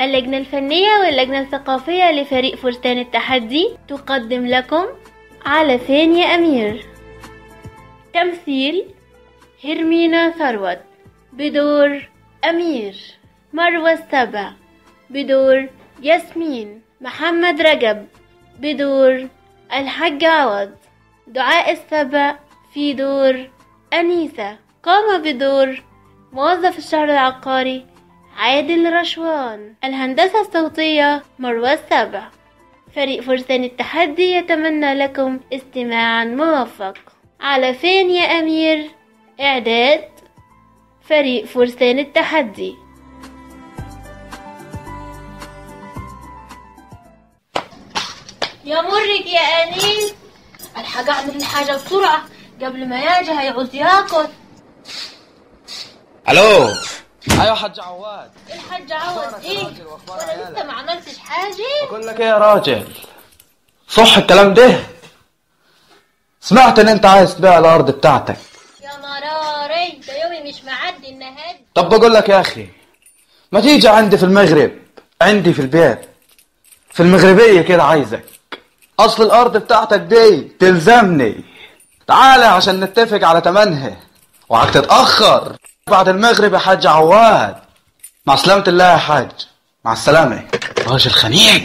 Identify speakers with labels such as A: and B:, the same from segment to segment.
A: اللجنة الفنية واللجنة الثقافية لفريق فرسان التحدي تقدم لكم على فين يا أمير تمثيل هرمينا ثروت بدور أمير مروة السبع بدور ياسمين محمد رجب بدور الحاج عوض دعاء السبع في دور أنيسة قام بدور موظف الشهر العقاري عادل رشوان الهندسة الصوتية مروة السبع فريق فرسان التحدي يتمنى لكم استماعا موفق على فين يا أمير إعداد فريق فرسان التحدي
B: يا مرك يا أنيس الحاج أعمل الحاجة بسرعة قبل ما يجي هيعوز ياكل
C: الو ايوه حاج عواد
B: الحاج عوض إيه
C: راجل وأخبار
B: وأنا
C: عيالك.
B: لسه ما عملتش حاجة
C: بقول لك ايه يا راجل صح الكلام ده سمعت ان انت عايز تبيع الارض بتاعتك
B: يا مراري ده يومي مش معدي النهارده
C: طب بقول لك يا اخي ما تيجي عندي في المغرب عندي في البيت في المغربية كده عايزك اصل الارض بتاعتك دي تلزمني تعالى عشان نتفق على تمنها وهتتأخر بعد المغرب يا حاج عواد مع سلامة الله يا حاج مع السلامة راجل خنيق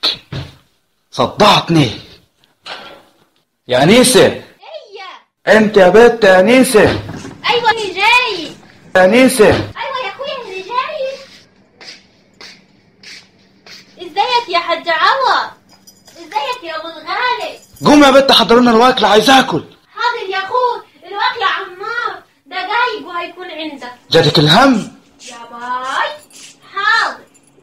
C: صدعتني يا أنيسة
B: هي
C: انت يا بنت يا أنيسة
B: أيوة اللي جاي
C: يا أنيسة
B: أيوة يا أخويا اللي جاي ازيك يا حاج عوض ازيك يا أبو الغالي
C: قوم يا بنت حضروا لنا الواكل عايز اكل
B: حاضر يا أخوي الوكل عمار ده جايب وهيكون عندك
C: جاتك الهم
B: يا باي حاضر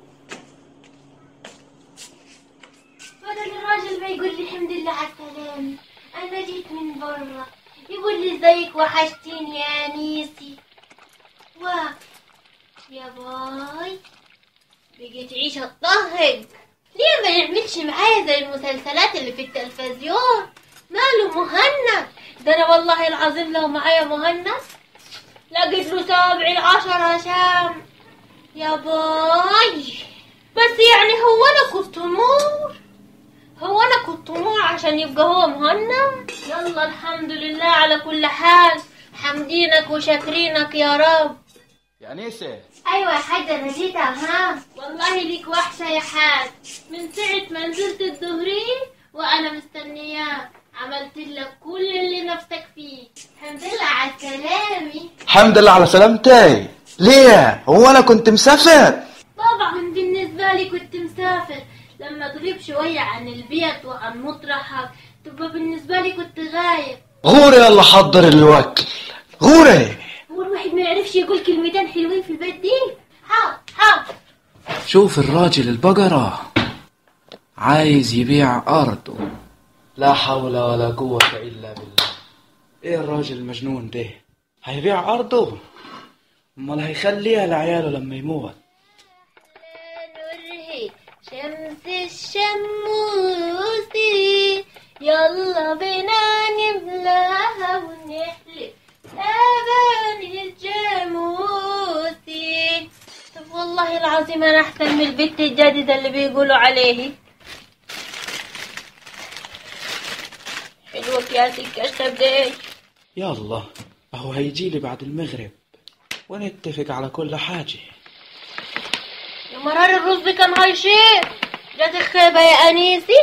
B: بدل الراجل ما يقول لي الحمد لله على السلامة أنا جيت من برا يقول لي ازيك وحشتيني يا أنيسي و يا باي بقيت عيشة تطهق ليه ما يعملش معايا زي المسلسلات اللي في التلفزيون ماله مهند ده أنا والله العظيم لو معايا مهند لقيت له سابع العشر هشام يا باي بس يعني هو انا كنت نور هو انا كنت نور عشان يبقى هو مهنا يلا الحمد لله على كل حال حمدينك وشاكرينك يا رب
C: يا أنيسة
B: ايوه يا حاجة انا جيت ها والله ليك وحشة يا حاج من ساعة ما نزلت الظهري وانا مستنياك عملت لك كل اللي نفسك فيه الحمد لله على سلامي
C: الحمد لله على سلامتي ليه هو انا كنت مسافر
B: طبعا بالنسبة لي كنت مسافر لما تغيب شوية عن البيت وعن مطرحك تبقى بالنسبة لي كنت غايب
C: غوري يلا حضر الوكل غوري
B: هو الواحد ما يعرفش يقول كلمتين حلوين في البيت دي حاضر حاضر
C: شوف الراجل البقرة عايز يبيع أرضه لا حول ولا قوة إلا بالله إيه الراجل المجنون ده هيبيع أرضه أمال هيخليها لعياله لما يموت
B: نوره شمس الشموسي يلا بينا نملاها ونحلف لبن الجاموسي طب والله العظيم انا احسن من البت الجديدة اللي بيقولوا عليه حلوة كاسي الكشطة بدي
C: يلا أهو هيجيلي بعد المغرب ونتفق على كل حاجة
B: يا مرار الرز كان هيشيب جات الخيبة يا أنيسي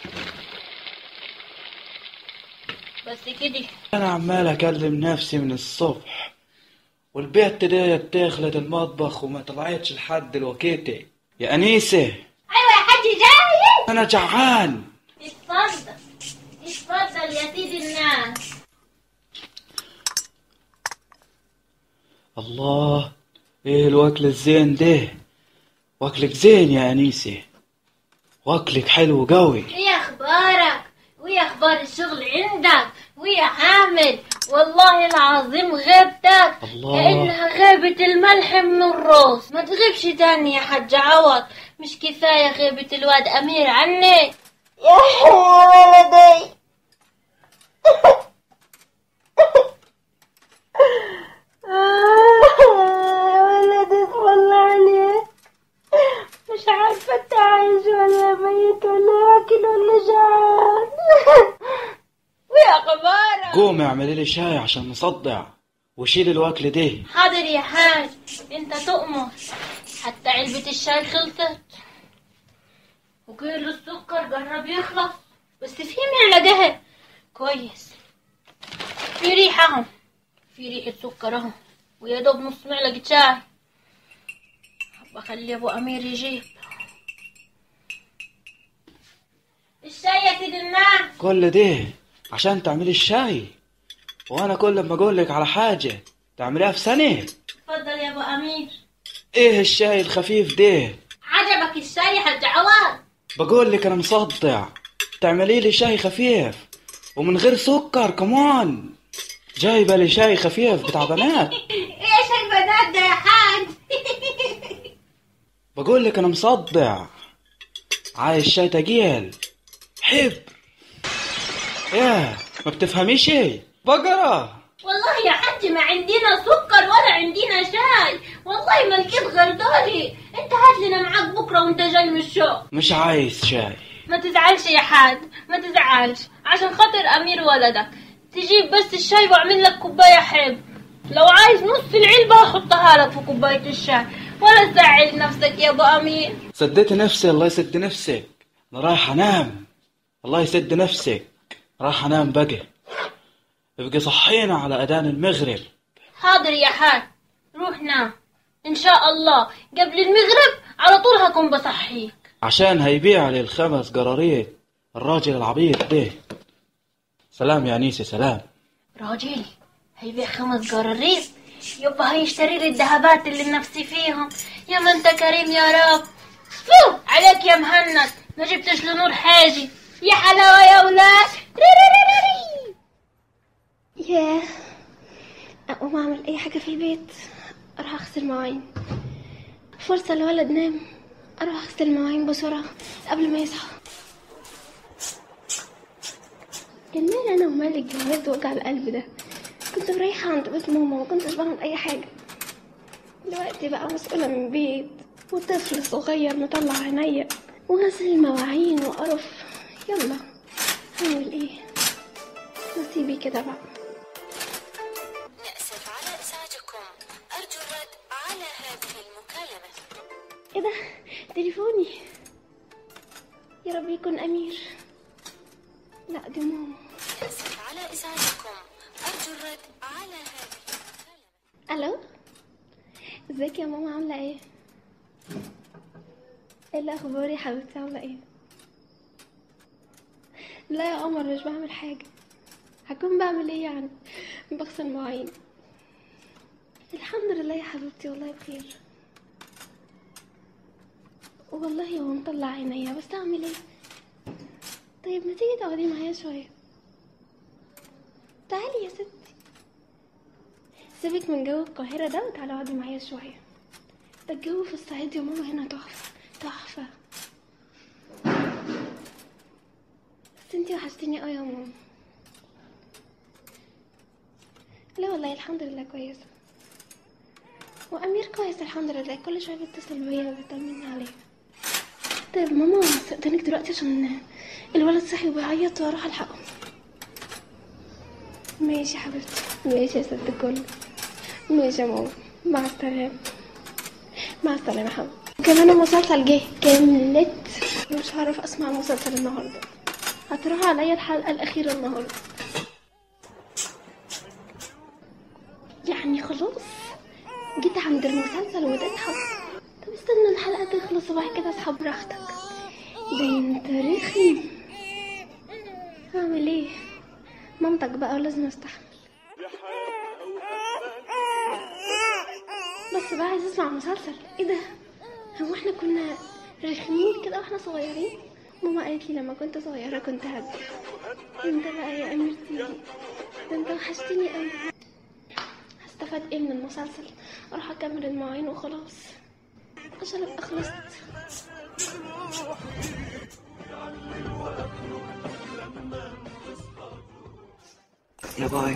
B: بس كده
C: أنا عمال أكلم نفسي من الصبح والبيت ديت دخلت المطبخ وما طلعتش لحد دلوقتي يا أنيسة
B: أيوة يا حاج جاي
C: أنا جعان
B: اتفضل اتفضل يا سيدي الناس
C: الله إيه الوكل الزين ده وكلك زين يا أنيسة وكلك حلو قوي
B: ايه اخبارك وايه اخبار الشغل عندك ويا حامد والله العظيم غيبتك
C: الله.
B: كأنها غيبة الملح من الروس ما تغيبش تاني يا حاج عوض مش كفاية غيبة الواد أمير عني يا ولدي ولدي اسم الله عليك مش
C: قومي اعملي لي شاي عشان مصدع وشيل الوكل دي
B: حاضر يا حاج انت تؤمر حتى علبة الشاي خلصت وكيلو السكر جرب يخلص بس في معلقة اهي كويس في ريحة اهو في ريحة سكر اهو ويا دوب نص معلقة شاي هبقى اخلي ابو امير يجيب الشاي يا سيد الناس
C: كل ده عشان تعملي الشاي وانا كل ما اقول لك على حاجه تعمليها في ثانيه
B: اتفضل يا ابو امير
C: ايه الشاي الخفيف ده
B: عجبك الشاي يا حاج عوض
C: بقول لك انا مصدع تعملي لي شاي خفيف ومن غير سكر كمان جايبه لي شاي خفيف بتاع بنات
B: ايش البنات ده يا حاج
C: بقول لك انا مصدع عايز شاي تقيل حب ياه ما بتفهميش ايه بقرة
B: والله يا حاج ما عندنا سكر ولا عندنا شاي والله ما لقيت غير دوري انت هات لنا معاك بكره وانت جاي من الشغل
C: مش عايز شاي
B: ما تزعلش يا حاج ما تزعلش عشان خاطر امير ولدك تجيب بس الشاي واعمل لك كوبايه حب لو عايز نص العلبه احطها لك في كوبايه الشاي ولا تزعل نفسك يا ابو امير
C: سديت نفسي الله يسد نفسك انا رايح انام الله يسد نفسك رايح انام بقى ابقي صحينا على اذان المغرب
B: حاضر يا حاج روح نام ان شاء الله قبل المغرب على طول هكون بصحيك
C: عشان هيبيع لي الخمس قراريط الراجل العبيط ده سلام يا انيسي سلام
B: راجل هيبيع خمس قراريط يبقى هيشتري لي الذهبات اللي نفسي فيهم يا ما انت كريم يا رب فو عليك يا مهند ما جبتش لنور حاجي يا حلاوه يا ولاد ريريريري.
D: ياه أقوم أعمل أي حاجة في البيت أروح أغسل مواعين فرصة الولد نام أروح أغسل المواعين بسرعة قبل ما يصحى كان مال أنا ومال الجواز وجع القلب ده كنت مريحة عند بيت ماما ما كنتش بعمل أي حاجة دلوقتي بقى مسؤولة من بيت وطفل صغير مطلع عينيا وغسل المواعين وقرف يلا هعمل ايه نصيبي كده بقى
E: نأسف على إزعاجكم أرجو الرد على هذه المكالمة
D: ايه ده تليفوني يا رب يكون امير لا دي ماما
E: نأسف على إزعاجكم أرجو الرد على هذه المكالمة
D: الو ازيك يا ماما عامله ايه ايه الاخبار يا حبيبتي عامله ايه لا يا قمر مش بعمل حاجه هكون بعمل ايه يعني بغسل مواعين الحمد لله يا حبيبتي والله بخير والله هو مطلع عينيا بس اعمل ايه طيب ما تيجي تقعدي معايا شويه تعالي يا ستي سيبك من جو القاهرة ده وتعالى اقعدي معايا شوية ده الجو في الصعيد يا ماما هنا تحفة تحفة بس انتي وحشتيني اوي يا ماما لا والله الحمد لله كويسة وأمير كويس الحمد لله كل شوية بيتصل بيا وبيطمني عليه طيب ماما استأذنك دلوقتي عشان الولد صحي وبيعيط واروح الحقه ماشي يا حبيبتي ماشي يا ست الكل ماشي يا ماما مع السلامة مع السلامة يا حبيبتي كمان المسلسل جه كملت مش هعرف اسمع المسلسل النهارده هتروح عليا الحلقة الأخيرة النهارده يعني خلاص جيت عند المسلسل وتضحك طب استنى الحلقة تخلص وبعد كده اصحى براحتك ده انت رخم اعمل ايه مامتك بقى ولازم استحمل بس بقى عايز اسمع مسلسل ايه ده هو احنا كنا رخمين كده واحنا صغيرين ماما قالت لي لما كنت صغيرة كنت هادية انت بقى يا امير تيجي ده انت وحشتني قوي هستفاد ايه من المسلسل اروح اكمل المواعين وخلاص عشان ابقى خلصت
C: يا باي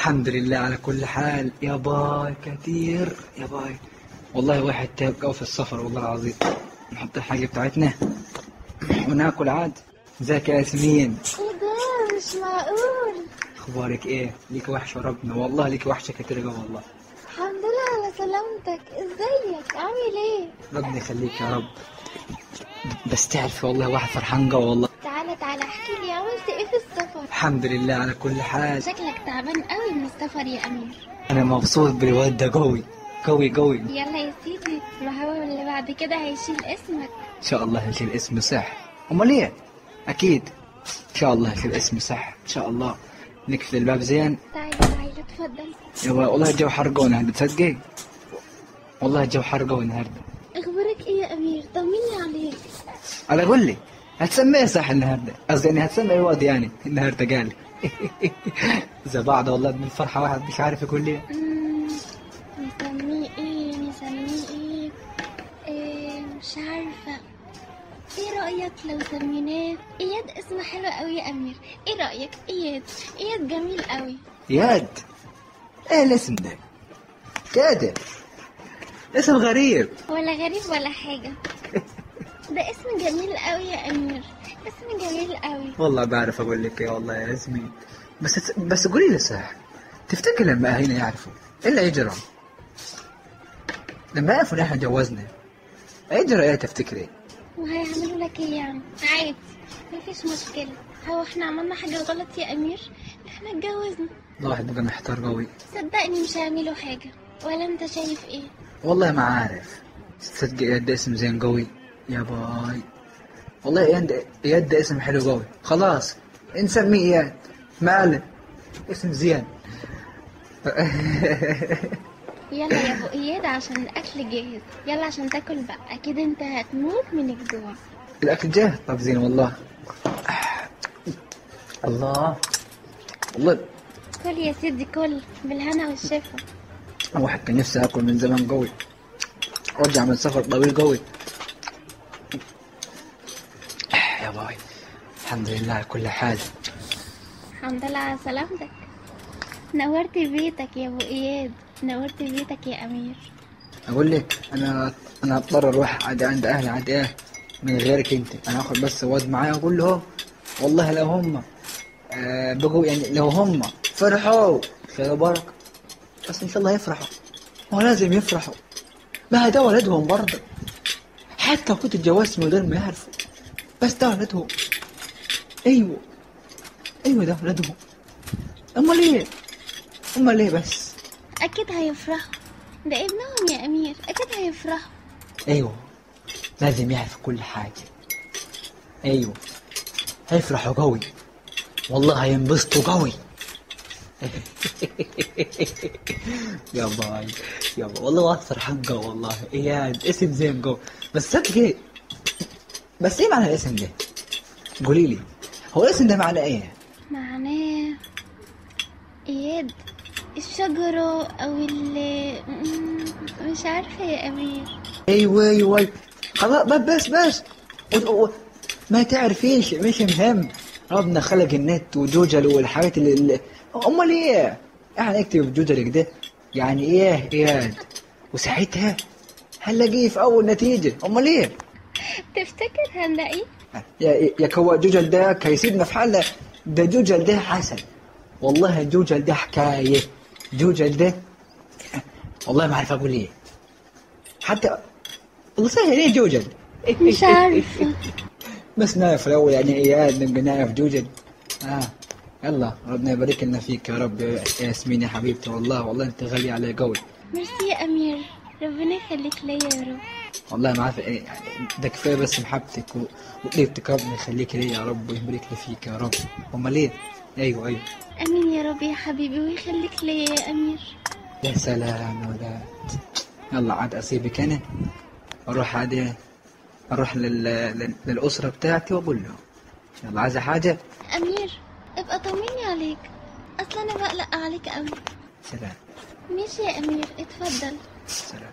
C: الحمد لله على كل حال يا باي كتير يا باي والله واحد تعب قوي في السفر والله العظيم نحط الحاجة بتاعتنا وناكل عاد ازيك يا ياسمين
D: ايه ده مش معقول
C: اخبارك ايه ليك وحشة ربنا والله ليك وحشة كتير قوي والله
D: الحمد لله على سلامتك ازيك عامل ايه
C: ربنا يخليك يا رب بس تعرف والله واحد فرحان قوي والله
D: تعالى تعالى احكي لي عملت ايه في السفر
C: الحمد لله على كل حال
D: شكلك تعبان قوي من السفر يا امير
C: انا مبسوط بالواد ده قوي قوي قوي
D: يلا يا سيدي ما هو اللي بعد كده هيشيل اسمك
C: ان شاء الله هيشيل اسمي صح امال ايه اكيد ان شاء الله هيشيل اسمي صح ان شاء الله نقفل الباب زين
D: تعالى تعالى اتفضل
C: يابا والله الجو حر قوي النهارده تصدقي والله الجو حر قوي النهارده
D: اخبارك ايه يا امير طمني عليك
C: على قول لي هتسميه صح النهارده قصدي اني هتسمي الواد يعني النهارده قال اذا بعد والله من الفرحه واحد مش عارف يقول لي
D: مم، نسميه ايه نسميه ايه, إيه مش عارفة ايه رأيك لو سميناه اياد اسم حلو قوي يا امير ايه رأيك اياد اياد جميل قوي
C: ياد ايه الاسم ده كده اسم غريب
D: ولا غريب ولا حاجة ده اسم جميل قوي يا امير اسم جميل قوي
C: والله بعرف اقول لك ايه والله يا ياسمين بس بس قولي لي صح تفتكر لما اهلنا يعرفوا ايه اللي يجرى لما يعرفوا ان احنا جوزنا يجرى ايه تفتكري
D: وهيعملوا لك ايه يعني عادي مفيش مشكلة هو احنا عملنا حاجة غلط يا امير احنا اتجوزنا
C: الواحد بقى محتار قوي
D: صدقني مش هيعملوا حاجة ولا انت شايف ايه
C: والله ما عارف تصدق يد اسم زين قوي يا باي والله يد يد اسم حلو قوي خلاص نسميه اياد ماله اسم زين
D: يلا يا ابو اياد عشان الاكل جاهز يلا عشان تاكل بقى اكيد انت هتموت من الجوع
C: الاكل جاهز طب زين والله الله والله
D: كل يا سيدي كل بالهنا والشفا
C: واحد كان نفسي اكل من زمان قوي رجع من سفر طويل قوي يا باي الحمد لله على كل حال
D: الحمد لله على سلامتك نورت بيتك يا ابو اياد نورت بيتك يا امير
C: اقول لك انا انا اضطر اروح عاد عند اهلي عاد ايه من غيرك انت انا هاخد بس واد معايا اقول لهم والله لو هم آه بقوا يعني لو هم فرحوا خير بركه بس ان شاء الله يفرحوا هو لازم يفرحوا ما ده ولدهم برضه حتى لو كنت اتجوزت من غير ما يعرفوا بس ده ولدهم ايوه ايوه ده ولدهم امال ايه امال ايه بس
D: اكيد هيفرحوا ده ابنهم يا امير اكيد هيفرحوا
C: ايوه لازم يعرف كل حاجة ايوه هيفرحوا قوي والله هينبسطوا قوي يا باي يا باي والله واحد فرحان قوي والله اياد اسم زين قوي بس صدق ايه بس ايه معنى الاسم ده قولي لي هو الاسم ده معنى ايه
D: معناه اياد الشجرة او ال م- مش عارفة يا امير
C: ايوه ايوه أيوة. خلاص بس بس و- و- ما تعرفيش مش مهم ربنا خلق النت وجوجل والحاجات اللي, اللي امال ايه يعني اكتب في جوجل كده يعني ايه اياد وساعتها هنلاقيه في اول نتيجه امال ايه
D: تفتكر هنلاقيه
C: يا يا كوا جوجل ده هيسيبنا في حالنا ده جوجل ده حسن والله جوجل ده حكايه جوجل ده والله ما عارف اقول ايه حتى والله سهل ايه جوجل
D: مش عارفة
C: بس نعرف الاول يعني اياد نبقى نعرف جوجل اه يلا ربنا يبارك لنا فيك يا رب يا ياسمين يا حبيبتي والله والله انت غالية علي قوي
D: ميرسي يا امير ربنا يخليك ليا يا رب
C: والله ما عارف ايه يعني ده كفايه بس محبتك و- وطيبتك ربنا يخليك لي يا رب ويبارك لي فيك يا رب امال ايه ايوه ايوه
D: امين يا رب يا حبيبي ويخليك ليا يا امير
C: يا سلام يا ولاد يلا عاد اسيبك انا اروح عاد إيه؟ اروح لل... لل... للاسره بتاعتي واقول لهم يلا عايزه حاجه
D: امير ابقى طمني عليك اصلا انا بقلق عليك قوي
C: سلام
D: ماشي يا امير اتفضل
C: سلام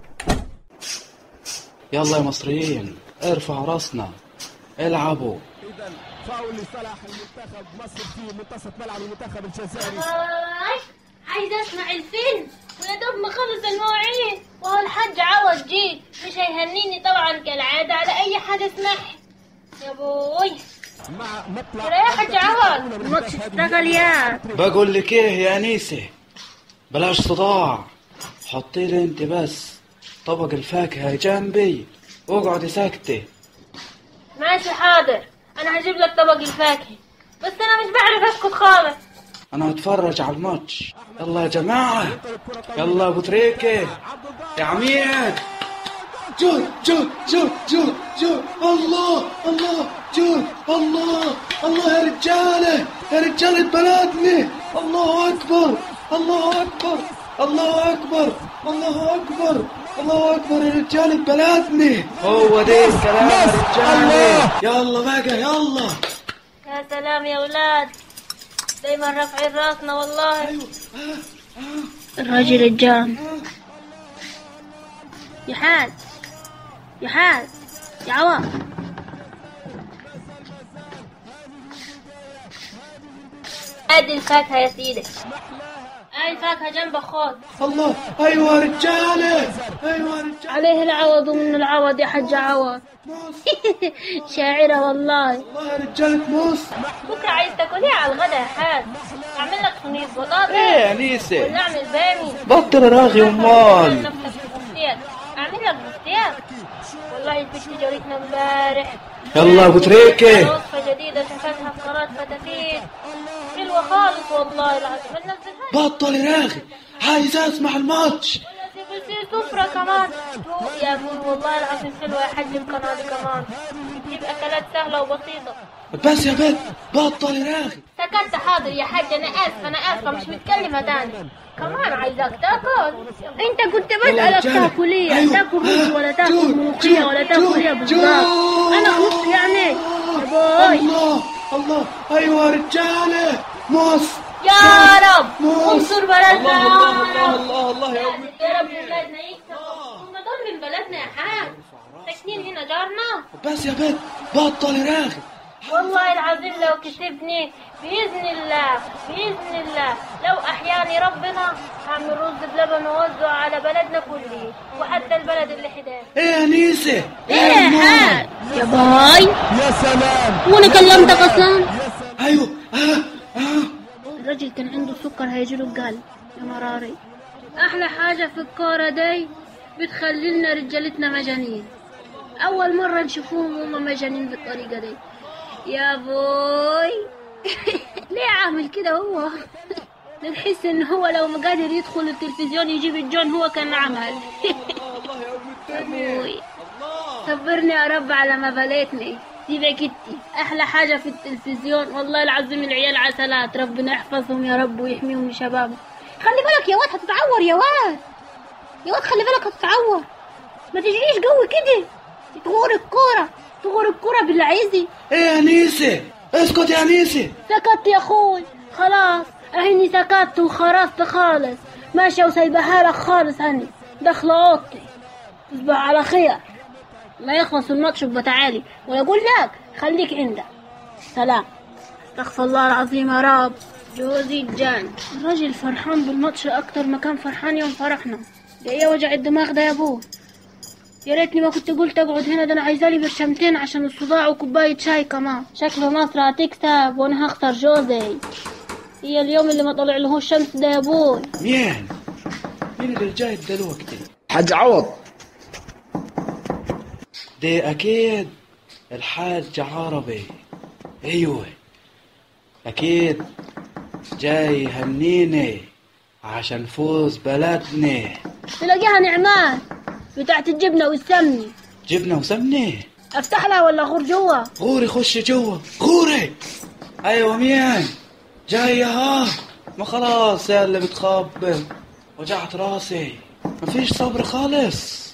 F: يلا يا مصريين ارفع راسنا العبوا فاول لصالح المنتخب مصر في منتصف ملعب المنتخب الجزائري
B: هاي عايز اسمع الفيلم ويا دوب ما خلص المواعيد وهو الحاج عوض جيت مش هيهنيني طبعا كالعادة على أي حد اسمح يا بوي
F: مع مطلع
B: ترى يا حاج عوض
A: الماتش اشتغل يا
C: بقول لك ايه يا انيسه بلاش صداع حطي لي انت بس طبق الفاكهه جنبي واقعدي ساكته
B: ماشي حاضر أنا هجيب لك طبق الفاكهة بس أنا مش بعرف أسكت خالص
C: انا هتفرج على الماتش يلا يا جماعه يلا يا ابو تريكه يا عميد جول جول جول جول جول الله الله جول الله الله يا رجاله يا رجاله بلدنا الله اكبر الله اكبر الله اكبر الله اكبر الله اكبر يا رجاله بلدنا هو ده الكلام يا رجاله يلا بقى يلا
B: يا سلام يا ولاد دايما رافعين راسنا والله
A: الراجل الجان يا حاج يا حاج يا عوض
B: ادي الفاكهة يا سيدي هاي الفاكهة جنب خذ
C: الله ايوه يا رجاله ايوه يا رجاله
A: عليه العوض ومن العوض يا حاج عوض شاعرة والله
C: الله يا رجاله موس
B: بكرة عايز تاكل ايه على الغدا يا حاج اعمل لك صينية بطاطس
C: ايه يا نيسه
B: ولا اعمل بامي
C: بطل راغي امال
B: نفسك في بفتيك اعمل لك بفتيك والله البنت جارتنا امبارح
C: يلا يا ابو تريكه
B: وصفة جديدة شفتها في قناة فتافيت حلوة خالص والله العظيم ننزلها
C: بطل راغي عايز اسمع الماتش
B: بس سفرة كمان تو- يا ابوي والله العظيم حلوة يا حاج القناة دي كمان تجيب أكلات سهلة وبسيطة
C: بس يا بنت بطل راغي
B: سكت حاضر يا حاج أنا آسفة أنا آسفة مش متكلمة تاني كمان عايزاك تاكل
A: انت كنت
C: يلا يا
A: بسألك
C: رجالة.
A: تاكل ايه
C: أيوة.
A: تاكل رز ولا تاكل
C: جول،
A: ملوخية
C: جول،
A: ولا تاكل ايه
C: جول،
A: بالظبط
C: جول.
A: انا خلصت يعني يا باي
C: الله الله ايوه يا رجاله موس
B: يا رب
C: موس
B: انصر بلدنا
C: الله الله الله الله يا أبو
B: يا رب بلدنا يكسب هم دول من بلدنا يا حاج ساكنين هنا جارنا
C: بس يا بنت بطل راغي
B: والله العظيم لو كسبني بإذن الله بإذن الله لو أحياني ربنا هعمل رز بلبن ووزعه على بلدنا كله وحتى البلد اللي حداه
C: ايه يا نيسه
A: ايه يا حاج يا باي
F: يا سلام
A: وانا كلمتك اصلا
C: ايوه اه اه
A: الراجل كان عنده سكر هيجيله القلب يا مراري احلى حاجة في الكورة دي بتخلي لنا رجالتنا مجانين اول مرة نشوفوهم هما مجانين بالطريقة دي يا بوي ليه عامل كده هو نحس ان هو لو ما قادر يدخل التلفزيون يجيب الجون هو كان عمل يا بوي صبرني يا رب على ما بليتني سيبك انتي احلى حاجة في التلفزيون والله العظيم العيال عسلات ربنا يحفظهم يا رب ويحميهم شبابهم خلي بالك يا واد هتتعور يا واد يا واد خلي بالك هتتعور ما تجريش قوي كده تغور الكورة تغور الكورة بالعيزي
C: ايه يا نيسه اسكت يا نيسه
A: سكت يا اخوي خلاص اهني سكت وخرجت خالص ماشية وسايبها لك خالص هني داخلة اوضتي تصبح على خير ما يخلص الماتش يبقى تعالي ولا اقول لك خليك عندك سلام استغفر الله العظيم يا رب جوزي الجان الراجل فرحان بالماتش اكتر ما كان فرحان يوم فرحنا ده ايه وجع الدماغ ده يا ابوه يا ريتني ما كنت قلت اقعد هنا ده انا عايزالي برشمتين عشان الصداع وكوبايه شاي كمان شكله مصر هتكسب وانا هخسر جوزي هي اليوم اللي ما طلع له الشمس ده يا ابوي
C: مين مين اللي جاي دلوقتي
G: حاج عوض
C: دي اكيد الحاج عربي ايوه اكيد جاي يهنيني عشان فوز بلدنا
A: تلاقيها نعمان بتاعت الجبنه والسمنه
C: جبنه وسمنه
A: افتح لها ولا غور جوا
C: غوري خش جوا غوري ايوه مين جاي ها ما خلاص يا اللي بتخبل وجعت راسي مفيش صبر خالص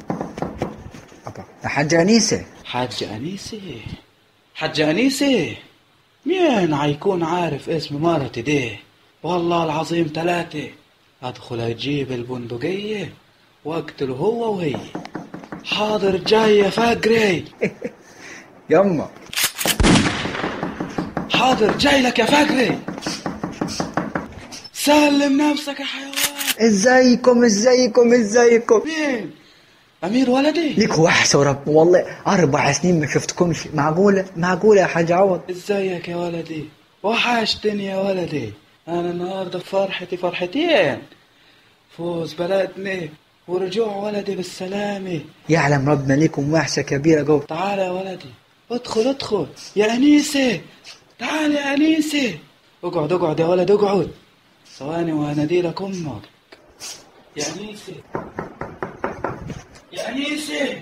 G: يا حاج أنيسة
C: حاج أنيسة حاج أنيسة مين عيكون عارف اسم مرتي دي والله العظيم ثلاثة أدخل أجيب البندقية وأقتله هو وهي حاضر جاي يا فقري
G: يما
C: حاضر جاي لك يا فقري سلم نفسك يا حيوان
G: ازيكم ازيكم ازيكم
C: مين امير ولدي
G: ليك وحشة ورب والله أربع سنين ما شفتكمش معقولة معقولة يا حاج عوض
C: ازيك يا ولدي وحشتني يا ولدي انا النهارده فرحتي فرحتين فوز بلدنا ورجوع ولدي بالسلامة
G: يعلم ربنا ليكم وحشة كبيرة جو
C: تعال يا ولدي ادخل ادخل يا أنيسة تعال يا أنيسة اقعد اقعد يا ولد اقعد ثواني وانادي لك امك يا أنيسة يا أنيسة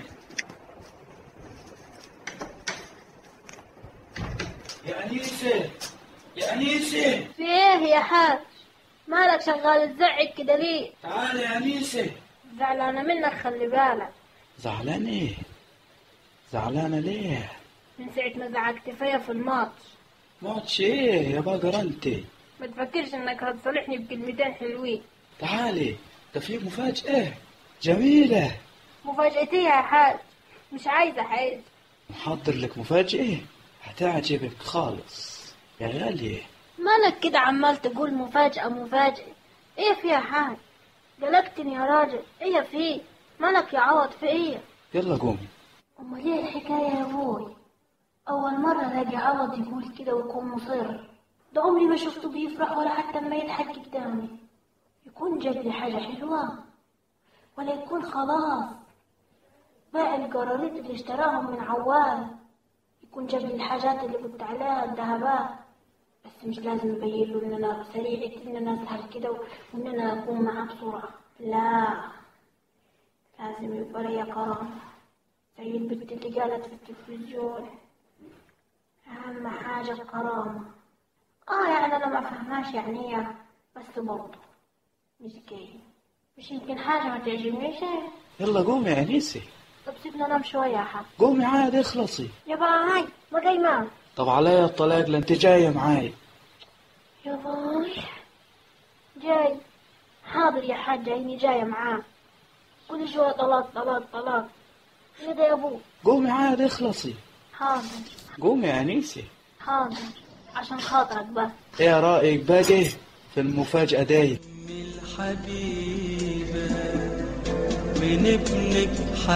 C: يا أنيسة يا أنيسة
A: في ايه يا حاج مالك شغال تزعق كده ليه
C: تعال يا أنيسة
A: زعلانة منك خلي بالك
C: زعلانة ايه زعلانة ليه
A: من ساعة ما زعقت فيا في الماتش
C: ماتش ايه يا بقر انت
A: ما تفكرش انك هتصالحني بكلمتين حلوين
C: تعالي ده في مفاجأة جميلة
A: مفاجأتي يا حاج مش عايزة حاجة
C: محضر لك مفاجأة هتعجبك خالص يا غالية
A: مالك كده عمال تقول مفاجأة مفاجأة ايه فيها حاج قلقتني يا راجل ايه فيه مالك يا عوض في ايه
C: يلا قومي
A: امال ايه الحكاية يا ابوي اول مرة الاقي عوض يقول كده ويكون مصر ده عمري ما شفته بيفرح ولا حتى ما يضحك قدامي يكون جاب لي حاجة حلوة ولا يكون خلاص باع القراريط اللي اشتراهم من عوال يكون جاب لي الحاجات اللي قلت عليها الذهبات بس مش لازم نبين له ان انا سريعة ان انا اسهل كده وان انا اكون معاه بسرعة لا لازم يبقى ليا كرامة زي البنت اللي قالت في التلفزيون أهم حاجة الكرامة اه يعني انا ما فهماش يعني ايه بس برضه مش جاي مش يمكن حاجة ما تعجبنيش
C: يلا قومي يا أنيسة
A: طب سيبنا نام شوية يا حاج
C: قومي عادي اخلصي
A: يا باي هاي ما جاي معك
C: طب عليا الطلاق لانت جاية معاي
A: يا باي جاي حاضر يا حاج جايني جاية معاك كل شوية طلاق طلاق طلاق ايه ده يا ابو
C: قومي عادي اخلصي
A: حاضر
C: قومي يا أنيسة
A: حاضر عشان خاطرك بس
C: ايه رأيك باقي في المفاجأة دي
H: الحبيبة من ابنك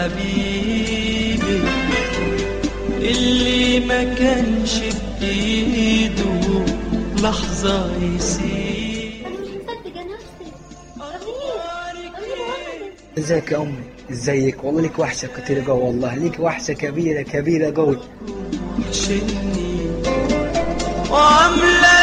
H: حبيبي اللي ما كانش بإيده لحظة يسيب
A: انا مش مصدقة نفسي امير امير ولدي
G: ازيك يا أمي ازيك والله ليك وحشة كتير جو والله ليك وحشة كبيرة كبيرة جو
H: وحشني وعاملة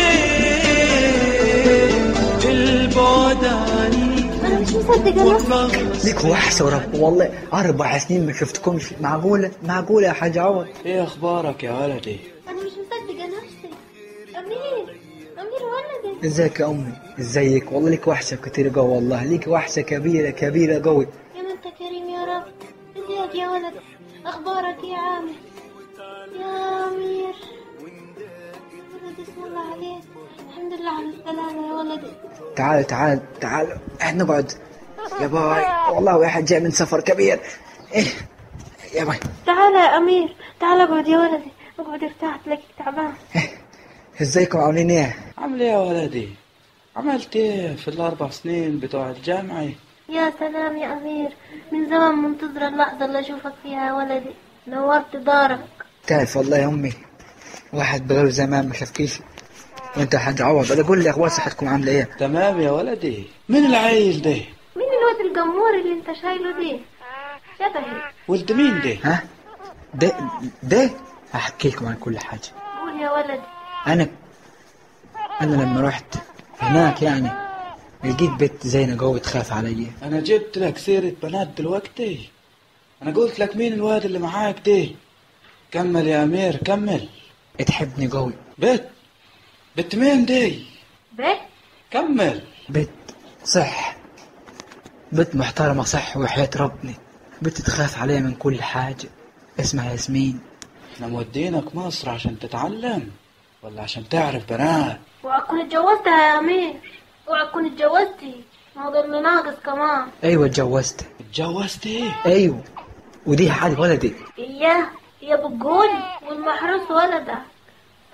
H: ايه البعد عنك
A: انا مش مصدقة نفسي
H: واتلخص
G: ليك وحشة ورب والله أربع سنين ما شفتكمش معقولة معقولة يا حاج عوض
C: ايه اخبارك يا ولدي
A: انا مش مصدقة نفسي امير امير ولدي
G: ازيك يا أمي ازيك والله ليك وحشة كتير جو والله ليك وحشة كبيرة كبيرة جو
A: يا ما انت كريم يا رب ازيك يا ولد اخبارك يا عامر يا امير ولد اسم الله عليك الحمد لله على السلامة يا ولدي
G: تعال تعال تعال احنا نقعد يا باي والله واحد جاي من سفر كبير ايه يا باي
A: تعال يا امير تعال اقعد يا ولدي اقعد ارتاح تلاقيك تعبان
G: ازيكم عاملين ايه
C: عامل ايه يا ولدي عملت ايه في الاربع سنين بتوع الجامعة
A: يا سلام يا امير من زمان منتظرة اللحظة اللي اشوفك فيها يا ولدي نورت دارك
G: تعرف والله يا امي واحد بغير زمان ما شافكيش وانت يا حاج عوض انا قول لي اخبار صحتكم عامله ايه
C: تمام يا ولدي مين العيل ده
A: مين الواد الجمور اللي انت شايله دي شبهي
C: ولد مين ده
G: ها ده ده هحكي لكم عن كل حاجه
A: قول يا ولدي
G: انا انا لما رحت هناك يعني لقيت بنت زينة جوه تخاف عليا
C: انا جبت لك سيرة بنات دلوقتي انا قلت لك مين الواد اللي معاك ده كمل يا امير كمل
G: تحبني قوي
C: بت بت مين دي
A: بيه
C: كمل
G: بنت صح بنت محترمة صح وحياة ربنا بنت تخاف عليا من كل حاجة اسمها ياسمين
C: احنا مودينك مصر عشان تتعلم ولا عشان تعرف بنات
A: واكون اتجوزتها يا امير واكون اتجوزتي ما هو ده اللي ناقص كمان
G: ايوه اتجوزت
C: اتجوزت ايه
G: ايوه ودي حالي ولدي
A: اياه هي بتقول والمحروس ولده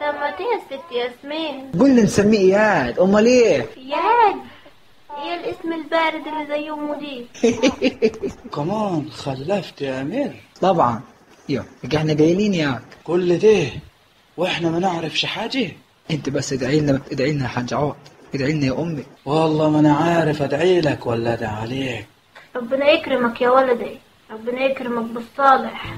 B: سمتيه يا ست ياسمين
G: قلنا نسميه اياد امال ايه
B: ياد ايه الاسم البارد اللي زي امه دي
C: كمان خلفت يا امير
G: طبعا يو يبقى احنا قايلين ياك
C: كل ده واحنا ما نعرفش حاجه
G: انت بس ادعي لنا ادعي لنا يا حاج عوض ادعي لنا يا امي
C: والله ما انا عارف ادعي لك ولا ادعي عليك
B: ربنا يكرمك يا ولدي ربنا يكرمك بالصالح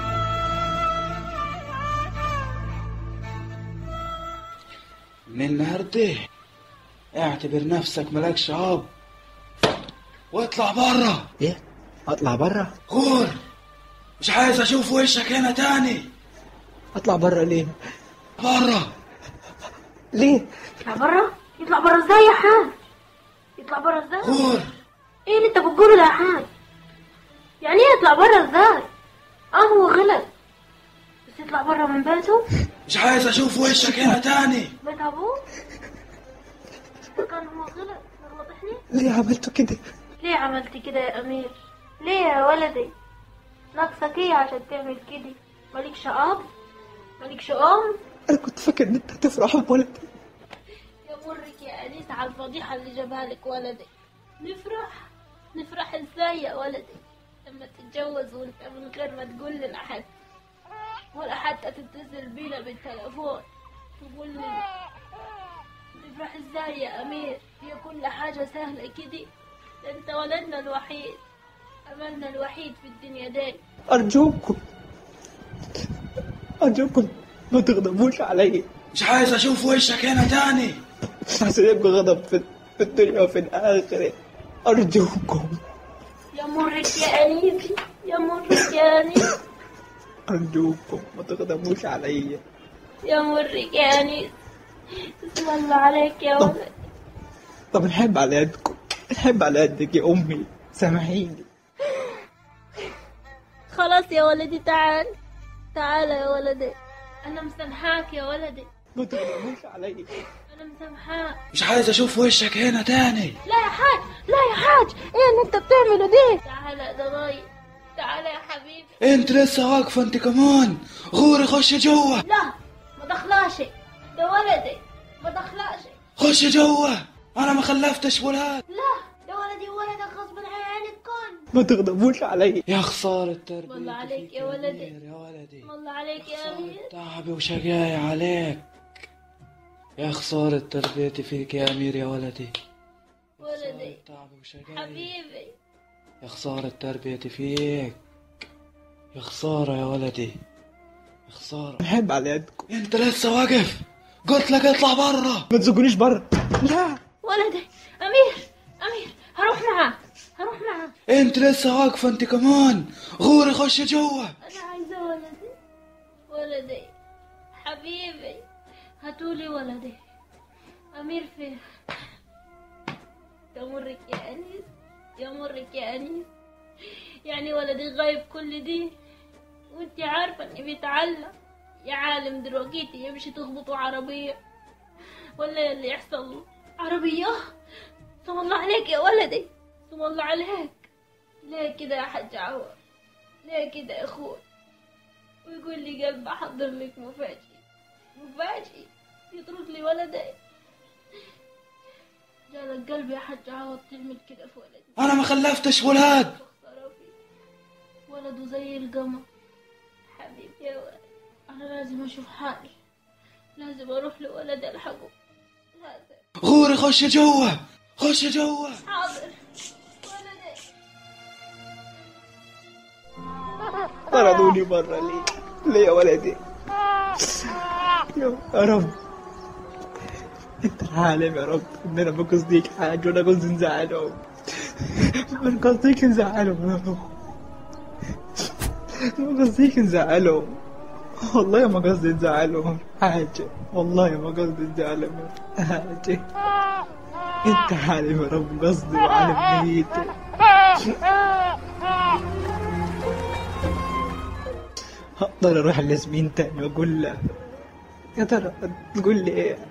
C: من النهارده اعتبر نفسك ملكش اب واطلع برا
G: ايه اطلع برا
C: غور مش عايز اشوف وشك هنا تاني
G: اطلع برا ليه
C: برا
G: ليه
B: يطلع برا يطلع برا ازاي يا حاج يطلع برا ازاي
C: غور
B: ايه اللي انت بتقوله ده يا حاج يعني ايه يطلع برا ازاي اه هو غلط بس يطلع برا من بيته
C: مش عايز اشوف وشك هنا تاني
B: بيت ابوه ده كان هو غلط واضحني
G: ليه عملتوا كده
B: ليه عملت كده يا امير ليه يا ولدي ناقصك ايه عشان تعمل كده مالكش اب مالكش ام
G: انا كنت فاكر ان انت هتفرح بولدي
A: يا مرك يا أنيس على الفضيحة اللي جابها لك ولدي نفرح نفرح ازاي يا ولدي لما تتجوز وانت من غير ما تقول لنا حد ولا حتى تتصل بينا بالتليفون تقول لنا نفرح ازاي يا أمير هي كل حاجة سهلة كده ده انت ولدنا الوحيد أملنا الوحيد في الدنيا دي
G: ارجوكم ارجوكم ما تغضبوش علي
C: مش عايز اشوف وشك هنا تاني
G: عشان يبقى غضب في في الدنيا وفي الاخره ارجوكم
A: يا مرك يا أنيسي يا مرك يا أنيس
G: ارجوكم ما تغضبوش علي
A: يا مرك يا أنيس اسم الله عليك يا ولد
G: طب نحب على يدكم نحب على يدك يا امي سامحيني
A: خلاص يا ولدي تعال تعال يا ولدي أنا مسامحاك يا ولدي
G: ما تغضبوش علي
A: أنا مسامحاك
C: مش عايز اشوف وشك هنا تاني
A: لا يا حاج لا يا حاج ايه اللي انت بتعمله دي تعال يا ضناي تعال يا حبيبي
C: انت لسه واقفه انت كمان غوري خش جوا
A: لا ما دخلاش ده ولدي ما دخلاش
C: خش جوا انا ما خلفتش ولاد
A: لا ده ولدي ولدك غصب عنك كن
G: ما تغضبوش علي
C: يا خسارة تربيتي
A: والله عليك
C: فيك
A: يا ولدي.
C: أمير يا ولدي
A: والله عليك يا
C: خسارة
A: أمير
C: تعبي وشقاي عليك يا خسارة تربيتي فيك يا أمير يا ولدي
A: ولدي
C: خسارة تعبي وشقاي
A: حبيبي
C: يا خسارة تربيتي فيك يا خسارة يا ولدي يا خسارة
G: نحب على يدكم
C: انت لسه واقف قلت لك اطلع برا
G: ما تزقونيش برا لا
A: ولدي أمير أمير هروح معاك هروح معاك
C: انت لسه واقفة انت كمان غوري خش جوا
A: أنا عايزة ولدي ولدي حبيبي هاتولي ولدي أمير فين يمرك يا أنيس يمرك يا أنيس يعني ولدي غايب كل دي وانت عارفة اني بيتعلم يا عالم دلوقتي يمشي تخبطوا عربية ولا اللي يحصل له عربية سم الله عليك يا ولدي سم الله عليك ليه كده يا حاج عوض ليه كده يا اخوي ويقول لي قلب احضر لك مفاجئ مفاجئ يطرد لي ولدي جالك قلبي يا حاج عوض تعمل كده في ولدي
C: انا ما خلفتش ولاد
A: خسارة فيه ولده زي القمر حبيبي يا ولد انا لازم اشوف حالي لازم اروح لولدي الحقه لازم
C: غوري خش جوا خش جوا
A: حاضر ولدي
G: طردوني برا ليه ليه يا ولدي يا رب انت عالم يا رب ان انا ما قصديك حاجه ولا قصدي نزعلهم ما قصديك نزعلهم يا رب ما قصديك نزعلهم والله ما قصدي نزعلهم حاجة والله ما قصدي نزعلهم حاجة انت عالم يا رب قصدي وعالم نيتي هقدر اروح لياسمين تاني واقول لها يا ترى تقول لي ايه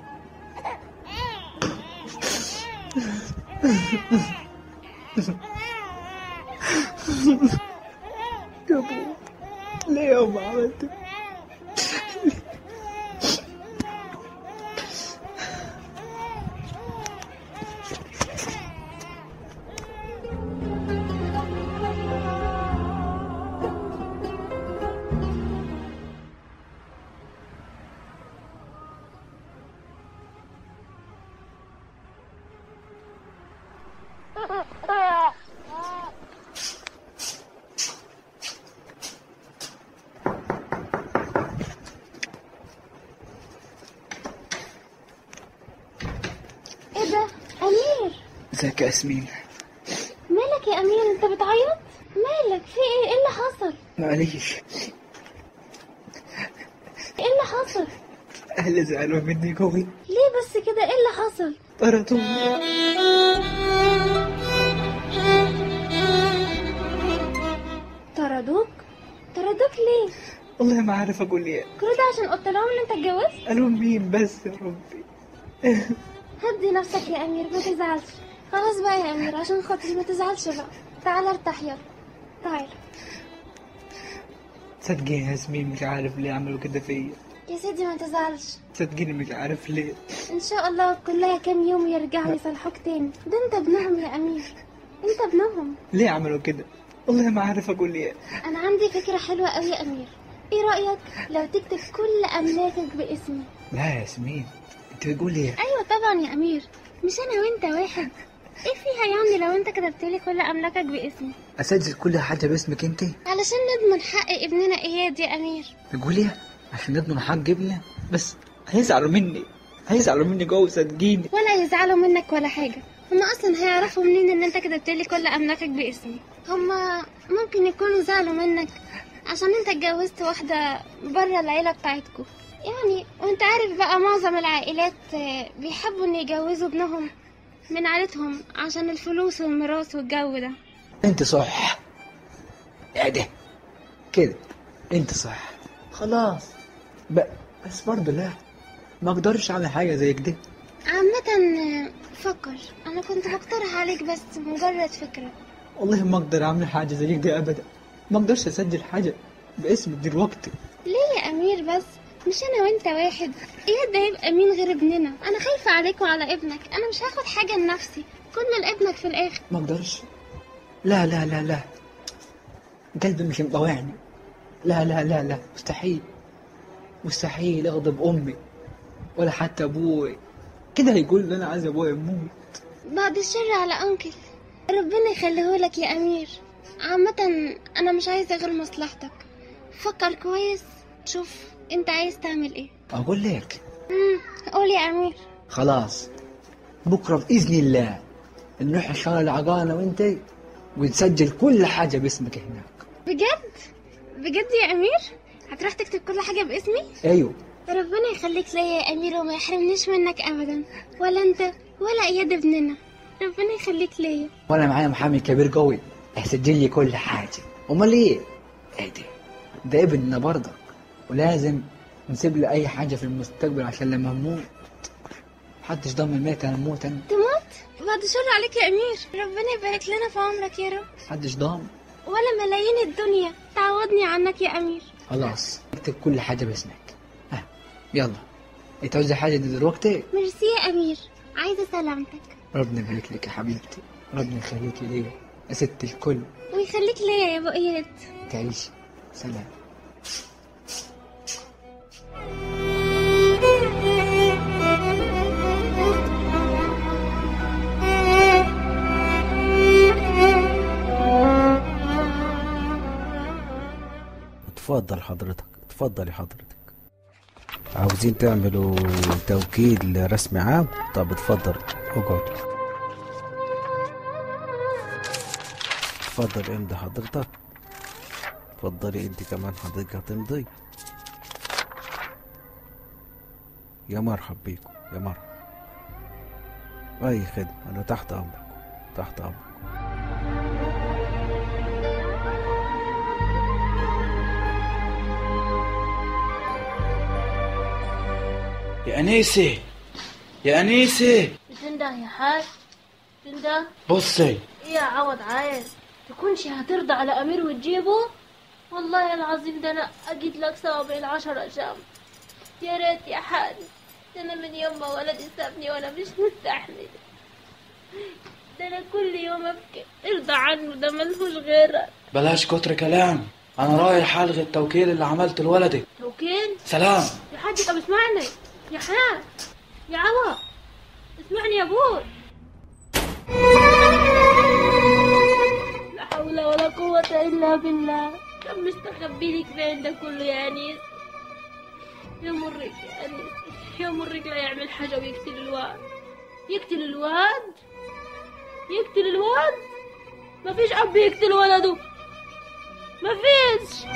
G: يا ابو ليه يا ابو عملت ازيك يا ياسمين
D: مالك يا امير انت بتعيط مالك في ايه ايه اللي حصل
G: معليش
D: ايه اللي حصل
G: اهلي زعلوا مني قوي
D: ليه بس كده ايه اللي حصل
G: طردوني
D: طردوك طردوك ليه
G: والله ما عارف اقول ايه
D: كل ده عشان قلت لهم ان انت اتجوزت
G: قالوا مين بس يا ربي
D: هدي نفسك يا امير ما تزعلش خلاص بقى يا امير عشان خاطري ما تزعلش بقى تعال ارتاح يلا تعال
G: صدقيني يا ياسمين مش عارف ليه عملوا كده فيا
D: يا سيدي ما تزعلش
G: صدقيني مش عارف ليه
D: ان شاء الله كلها كام يوم يرجعوا يصلحوك تاني ده انت ابنهم يا امير انت ابنهم
G: ليه عملوا كده والله ما عارف اقول ايه
D: انا عندي فكرة حلوة قوي يا امير ايه رأيك لو تكتب كل املاكك باسمي
G: لا يا ياسمين انت بتقولي ايه
D: ايوه طبعا يا امير مش انا وانت واحد ايه فيها يعني لو انت كتبت لي كل املاكك باسمي
G: اسجل كل حاجه باسمك انت
D: علشان نضمن حق ابننا اياد يا امير
G: بتقولي ايه عشان نضمن حق ابني بس هيزعلوا مني هيزعلوا مني قوي صدقيني
D: ولا يزعلوا منك ولا حاجة هما اصلا هيعرفوا منين ان انت كتبت لي كل املاكك باسمي هما ممكن يكونوا زعلوا منك عشان انت اتجوزت واحدة بره العيلة بتاعتكم يعني وانت عارف بقى معظم العائلات آه، بيحبوا ان يجوزوا ابنهم من عيلتهم عشان الفلوس والميراث والجو ده
G: انت صح ايه ده كده انت صح خلاص ب... بس برضه لا ما اقدرش اعمل حاجه زي كده
D: عامة آه، فكر انا كنت بقترح عليك بس مجرد فكرة
G: والله ما اقدر اعمل حاجه زي كده ابدا ما اقدرش اسجل حاجه باسمك دلوقتي
D: ليه يا امير بس مش انا وانت واحد اياد ده هيبقى مين غير ابننا انا خايفه عليك وعلى ابنك انا مش هاخد حاجه لنفسي كل لابنك في الاخر
G: ما اقدرش لا لا لا لا قلبي مش مطوعني لا لا لا لا مستحيل مستحيل اغضب امي ولا حتى ابوي كده هيقول لي انا عايز ابوي يموت
D: بعد الشر على انكل ربنا يخليهولك يا امير عامه انا مش عايزه غير مصلحتك فكر كويس شوف انت عايز تعمل ايه
G: اقول لك
D: امم قول يا امير
G: خلاص بكره باذن الله نروح الشارع العقار انا وانت ونسجل كل حاجه باسمك هناك
D: بجد بجد يا امير هتروح تكتب كل حاجه باسمي
G: ايوه
D: ربنا يخليك ليا يا امير وما يحرمنيش منك ابدا ولا انت ولا اياد ابننا ربنا يخليك ليا
G: وانا معايا محامي كبير قوي هيسجل لي كل حاجه امال ايه ايه ده ده ابننا برضك ولازم نسيب له اي حاجه في المستقبل عشان لما نموت محدش ضامن ميت انا اموت انا
D: تموت بعد شر عليك يا امير ربنا يبارك لنا في عمرك يا رب
G: محدش ضامن
D: ولا ملايين الدنيا تعوضني عنك يا امير
G: خلاص اكتب كل حاجه باسمك ها يلا انت عاوزه حاجه دي دلوقتي
D: ميرسي يا امير عايزه سلامتك
G: ربنا يبارك لك يا حبيبتي ربنا يخليكي ليا يا ست الكل
D: ويخليك ليا يا ابو اياد
G: تعيشي سلام
I: اتفضل حضرتك اتفضلي حضرتك عاوزين تعملوا توكيل رسمي عام طب اتفضل اقعد اتفضل امضي حضرتك اتفضلي انت كمان حضرتك هتمضي يا مرحب بيكم يا مرحب اي خدمة انا تحت امرك تحت امرك
C: يا أنيسة يا أنيسة
A: بتنده يا حاج بتنده
C: بصي
A: ايه يا عوض عايز تكونش هترضى على امير وتجيبه والله العظيم ده انا اجيب لك صوابع العشرة جام يا ريت يا حاج ده انا من يوم ما ولدي سابني وانا مش مستحمل ده انا كل يوم ابكي ارضى عنه ده ملهوش غيرك
C: بلاش كتر كلام أنا رايح ألغي التوكيل اللي عملته لولدي
A: توكيل
C: سلام
A: يا حاج طب اسمعني يا حاج يا عوض اسمعني يا ابوي لا حول ولا قوة إلا بالله كم مستخبي لك فين ده كله يا أنيس يا مرك يا أنيس يا مرك لا يعمل حاجة ويقتل الواد يقتل الواد يقتل الواد مفيش اب يقتل ولده مفيش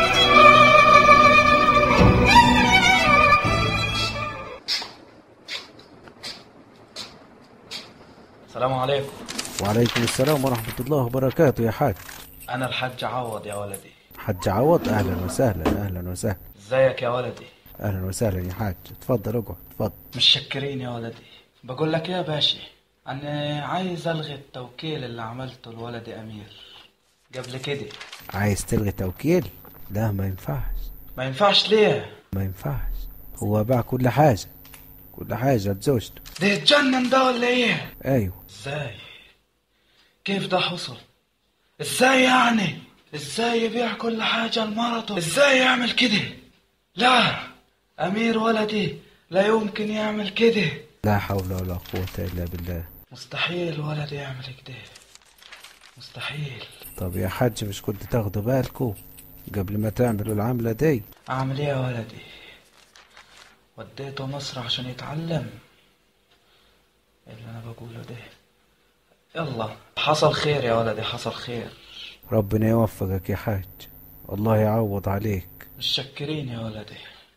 C: السلام عليكم
I: وعليكم السلام ورحمة الله وبركاته يا حاج
C: انا الحاج عوض يا ولدي
I: حاج عوض أهلا وسهلا أهلا وسهلا
C: ازيك يا ولدي
I: أهلا وسهلا يا حاج اتفضل اقعد اتفضل
C: متشكرين يا ولدي بقول لك يا باشا انا عايز الغي التوكيل اللي عملته لولدي امير قبل كده
I: عايز تلغي توكيل لا ما ينفعش
C: ما ينفعش ليه
I: ما ينفعش هو باع كل حاجة كل حاجة لزوجته
C: ده يتجنن ده ولا ايه
I: أيوه
C: ازاي كيف ده حصل ازاي يعني ازاي يبيع كل حاجة لمرته ازاي يعمل كده لا امير ولدي لا يمكن يعمل كده
I: لا حول ولا قوة إلا بالله
C: مستحيل ولدي يعمل كده مستحيل
I: طب يا حاج مش كنت تاخدوا بالكم قبل ما تعملوا العملة دي
C: اعمل ايه يا ولدي وديته مصر عشان يتعلم إيه اللي انا بقوله ده يلا حصل خير يا ولدي حصل خير
I: ربنا يوفقك يا حاج الله يعوض عليك
C: متشكرين يا ولدي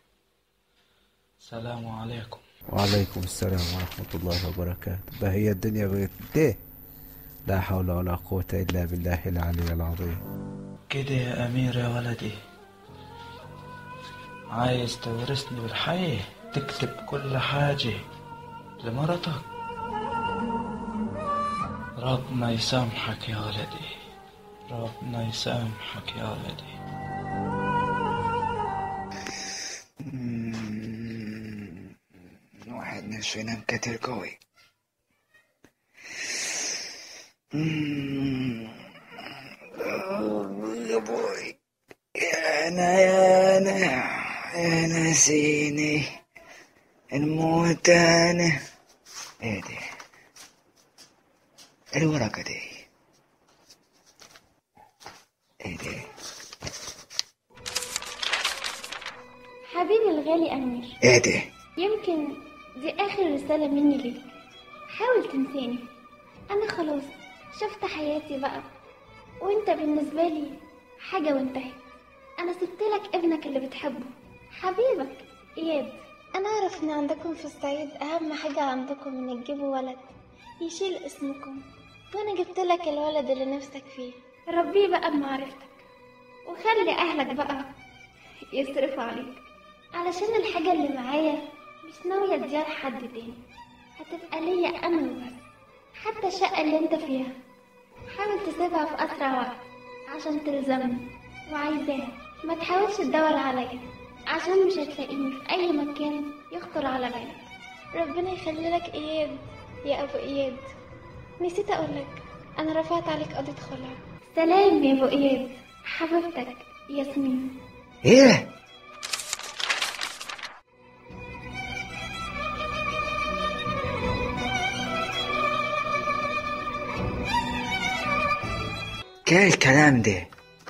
C: سلام عليكم
I: وعليكم السلام ورحمة الله وبركاته بهي الدنيا بقت ده لا حول ولا قوة إلا بالله العلي العظيم
C: كده يا أمير يا ولدي عايز تورثني بالحي تكتب كل حاجة لمرتك ربنا يسامحك يا ولدي ربنا يسامحك يا ولدي
J: واحد نفسه ينام كتير قوي مم. آه، يا بوي يا انا يا انا يا ناسيني الموت انا ايه دي الورقة دي ايه دي
D: حبيبي الغالي أمير
J: ايه دي
D: يمكن دي آخر رسالة مني ليك حاول تنساني أنا خلاص شفت حياتي بقى وانت بالنسبة لي حاجة وانتهت أنا سبت لك ابنك اللي بتحبه حبيبك إياد أنا أعرف إن عندكم في الصعيد أهم حاجة عندكم إنك تجيبوا ولد يشيل اسمكم وأنا جبت لك الولد اللي نفسك فيه ربيه بقى بمعرفتك وخلي أهلك بقى يصرفوا عليك علشان الحاجة اللي معايا مش ناوية اديها لحد تاني هتبقى ليا أنا وبس حتى الشقة اللي انت فيها حاول تسيبها في أسرع وقت عشان تلزمني وعايزاها ما تحاولش تدور عليا عشان مش هتلاقيني في أي مكان يخطر على بالك ربنا يخلي لك إياد يا أبو إياد نسيت أقولك أنا رفعت عليك قضية خلع سلام يا أبو إياد حبيبتك ياسمين
J: ايه ايه الكلام ده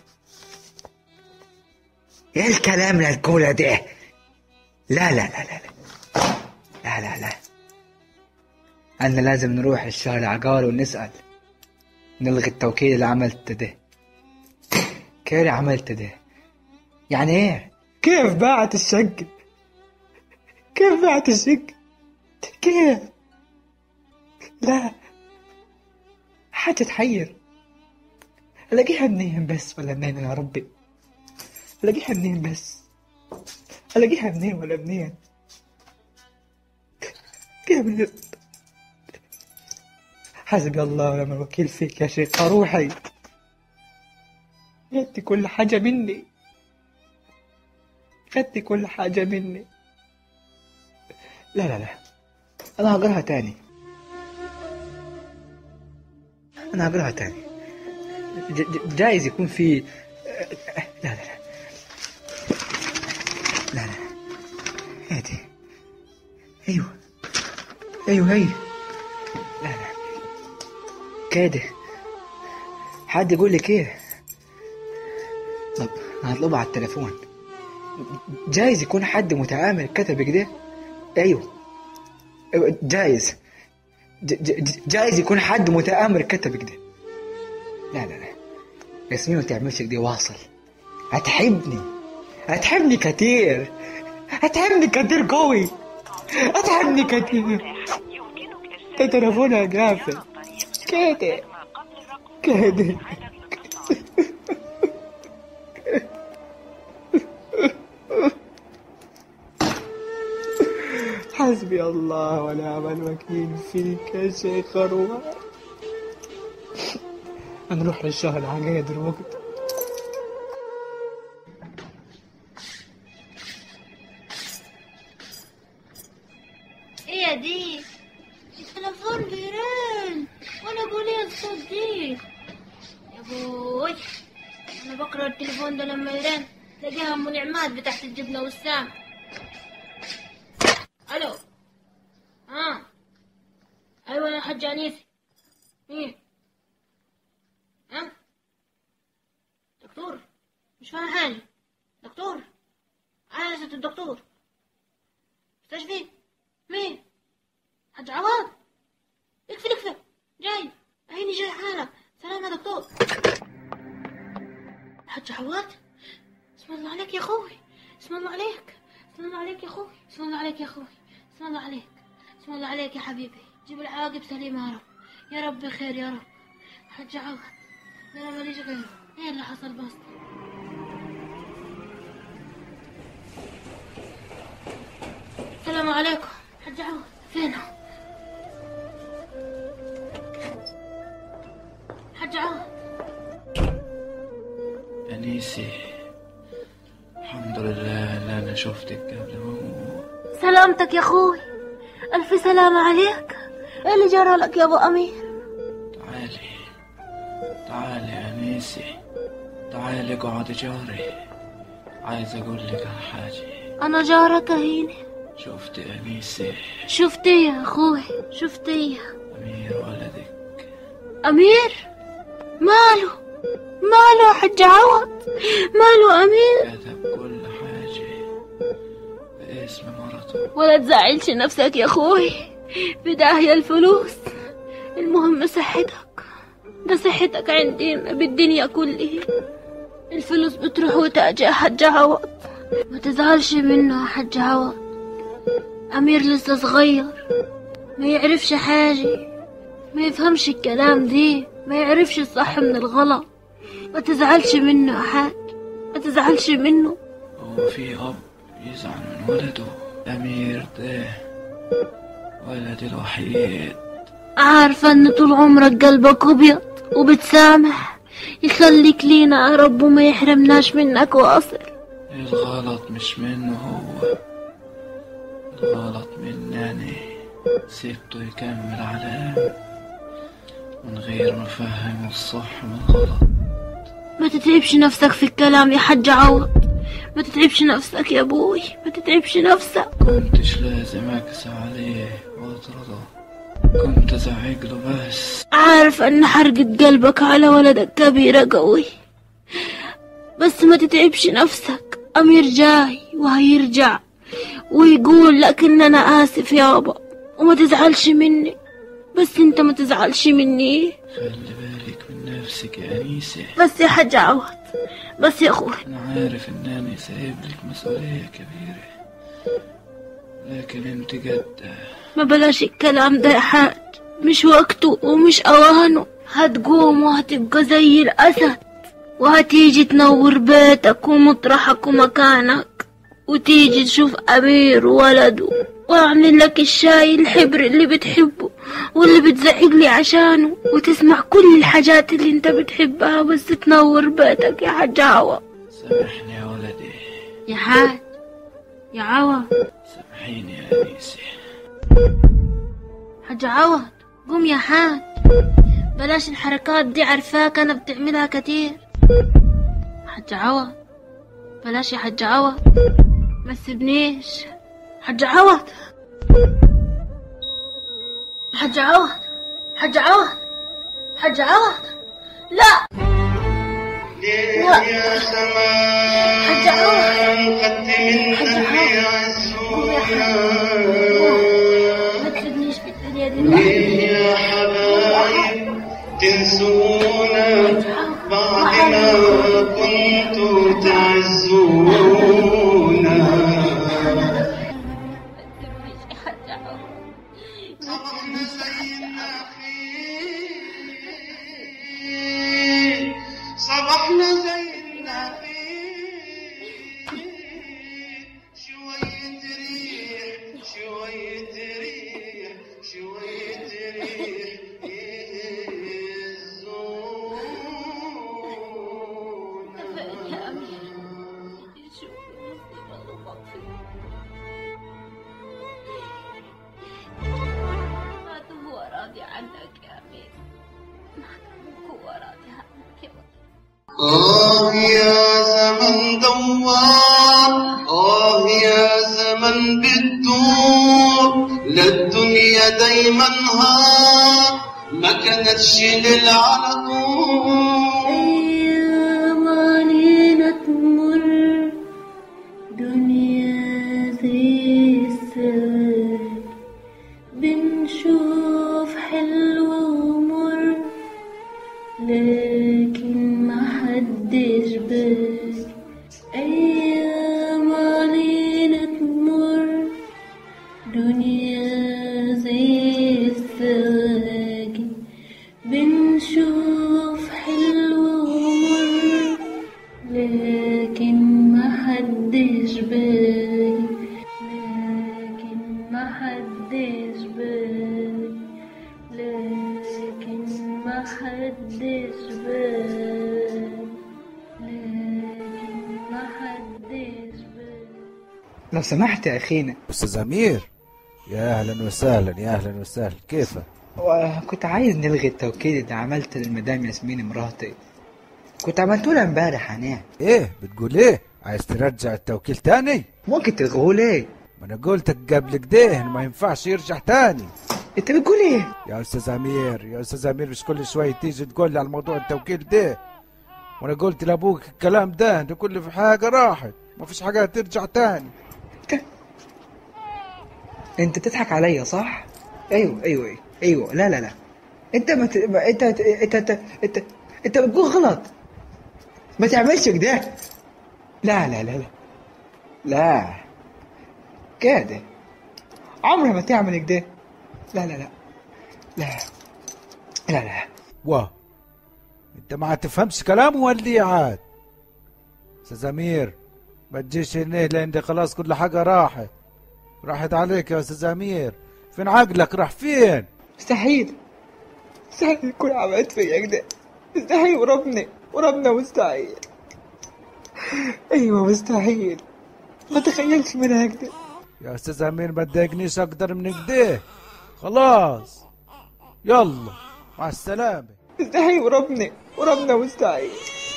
J: ايه الكلام اللي تقوله ده لا لا لا لا لا لا لا أنا لازم نروح الشارع عقار ونسأل نلغي التوكيل اللي عملته ده كيف عملت ده يعني ايه كيف باعت الشقة كيف باعت الشقة كيف لا حاجة تحير الاقيها منين بس ولا منين يا ربي الاقيها منين بس الاقيها منين ولا منين كيف من حسبي الله ونعم الوكيل فيك يا شيخ روحي خدتي كل حاجة مني خدتي كل حاجة مني لا لا لا أنا هقراها تاني أنا هقراها تاني ج- ج- جايز يكون في لا لا لا لا لا هادي أيوه أيوه هي لا لا كده حد يقول لك ايه طب هطلبها على التليفون جايز يكون حد متعامل كتب كده ايوه جايز ج- ج- ج- جايز يكون حد متآمر كتب كده لا لا لا ياسمين ما تعملش كده واصل هتحبني هتحبني كتير هتحبني كتير قوي هتحبني كتير ده تليفونها قافل كده كده حسبي الله ونعم الوكيل فيك يا شيخ أروى نروح للشهر العقية دلوقتي
B: ايه يا دي التليفون بيرن وانا اقول ايه الصوت دي يا بوي انا بقرا التليفون ده لما يرن تلاقيها ام نعمات بتاعت الجبنه والسام الو اه ايوه يا حاج انيس مين ها دكتور مش فاهم حاجه دكتور عايزة الدكتور مستشفى مين حاج عوض اكفي اكفي جاي عيني جاي حالا سلام يا دكتور حاج عوض اسم الله عليك يا اخوي اسم الله عليك اسم الله عليك يا اخوي اسم الله عليك يا اخوي اسم الله عليك اسم الله عليك يا حبيبي جيب العواقب سليمة يا رب يا رب خير يا رب حج عوض انا ماليش غيره ايه اللي حصل بس السلام عليكم حج عوض فينه حج عوض
C: أنيسي الحمد لله إن أنا شفتك قبل ما أموت
B: سلامتك يا اخوي الف سلامة عليك ايه اللي جرى لك يا ابو امير
C: تعالي تعالي يا أنيسي تعالي اقعدي جاري عايز أقول لك على حاجة
B: انا جارك هيني
C: شفتي أنيسي
B: شفتي يا اخوي شفتي
C: أمير ولدك
B: امير ماله ماله يا حج عوض ماله امير
C: كتب كل حاجة باسم مرته
B: ولا تزعلش نفسك يا اخوي بداهية الفلوس المهم صحتك ده صحتك عندنا بالدنيا كلها الفلوس بتروح وتأجي يا حج عوض ما تزعلش منه يا حج عوض أمير لسه صغير ما يعرفش حاجة ما يفهمش الكلام دي ما يعرفش الصح من الغلط ما تزعلش منه يا حاج ما تزعلش منه
C: هو في أب يزعل من ولده أمير ده ولدي الوحيد
B: عارفة ان طول عمرك قلبك ابيض وبتسامح يخليك لينا يا رب وما يحرمناش منك واصل
C: الغلط مش منه هو الغلط مني أنا سيبته يكمل علامة من غير ما أفهمه الصح من الغلط
B: ما تتعبش نفسك في الكلام يا حج عوض ما تتعبش نفسك يا ابوي ما تتعبش نفسك
C: كنتش لازم أقسى عليه وأطرده كنت أزعج له بس
B: عارف ان حرقة قلبك على ولدك كبيرة قوي بس ما تتعبش نفسك امير جاي وهيرجع ويقول لك ان انا اسف يابا وما تزعلش مني بس انت ما تزعلش مني
C: خلي بالك من نفسك يا أنيسة
B: بس يا حاج عوض بس يا اخوي
C: أنا عارف إن أنا سايب لك مسؤولية كبيرة لكن أنت جد
B: ما بلاش الكلام ده يا حاج مش وقته ومش اوانه هتقوم وهتبقى زي الاسد وهتيجي تنور بيتك ومطرحك ومكانك وتيجي تشوف أمير وولده وأعمل لك الشاي الحبر اللي بتحبه واللي بتزعق لي عشانه وتسمع كل الحاجات اللي انت بتحبها بس تنور بيتك يا حاج عوض
C: سامحني يا ولدي
B: يا حاج يا عوض
C: سامحيني يا أنيسة
B: حاج عوض قوم يا حاج بلاش الحركات دي عارفاك انا بتعملها كتير حاج عوض بلاش يا حاج عوض ما تسيبنيش حاج عوض حاج عوض حاج عوض حاج عوض لا لا حاج عوض حاج عوض قوم يا حاج قوم. ما تسيبنيش في الدنيا دي لوحدي
H: تنسونا بعد ما كنتوا تعزونا صبحنا زي النخيل صبحنا زي النخيل شوية ريح شوية ريح شوية ريح
A: ما هو راضي عنك يا أمير ما هو راضي عنك يا
H: آه يا زمن دوار آه يا زمن بتدور للدنيا دايما ها ما كانتش للعلى طول
B: أيام علينا تمر دنيا زي السد بنشوف حلو ومر لكن ما حدش بال أيام علينا تمر دنيا زي الساجي بنشوف حلو ومر لكن ما حدش بالي لكن ما حدش بالي لكن ما حدش بالي لكن ما حدش بالي
J: لو سمحت يا أخينا
I: أستاذ أمير يا أهلا وسهلا يا أهلا وسهلا كيفك؟
J: وكنت عايز نلغي التوكيل اللي عملته للمدام ياسمين مراتي كنت عملته لها امبارح انا
I: إيه بتقول إيه؟ عايز ترجع التوكيل تاني؟
J: ممكن تلغوه ليه؟
I: ما أنا قلتك قبل كده إنه ما ينفعش يرجع تاني
J: أنت بتقول إيه؟
I: يا أستاذ أمير يا أستاذ أمير مش كل شوية تيجي تقول لي على موضوع التوكيل ده وأنا قلت لأبوك الكلام ده أنت كل في حاجة راحت ما فيش حاجة ترجع تاني
J: أنت بتضحك عليا صح؟ أيوه أيوه أيوه, أيوه. لا لا لا أنت ما ت... ما- أنت أنت أنت أنت أنت, أنت بتقول غلط ما تعملش كده لا لا لا لا لا كده عمرها ما تعمل كده لا لا لا لا لا لا
I: واه انت ما تفهمش كلامه ولا ايه عاد استاذ امير ما تجيش هنا لان خلاص كل حاجه راحت راحت عليك يا استاذ امير فين عقلك راح فين
J: مستحيل مستحيل يكون عملت فيا كده مستحيل وربنا وربنا مستحيل ايوه مستحيل ما تخيلش منها كده
I: يا استاذ امير ما تضايقنيش اكتر من كده خلاص يلا مع السلامه
J: مستحيل وربنا وربنا مستحيل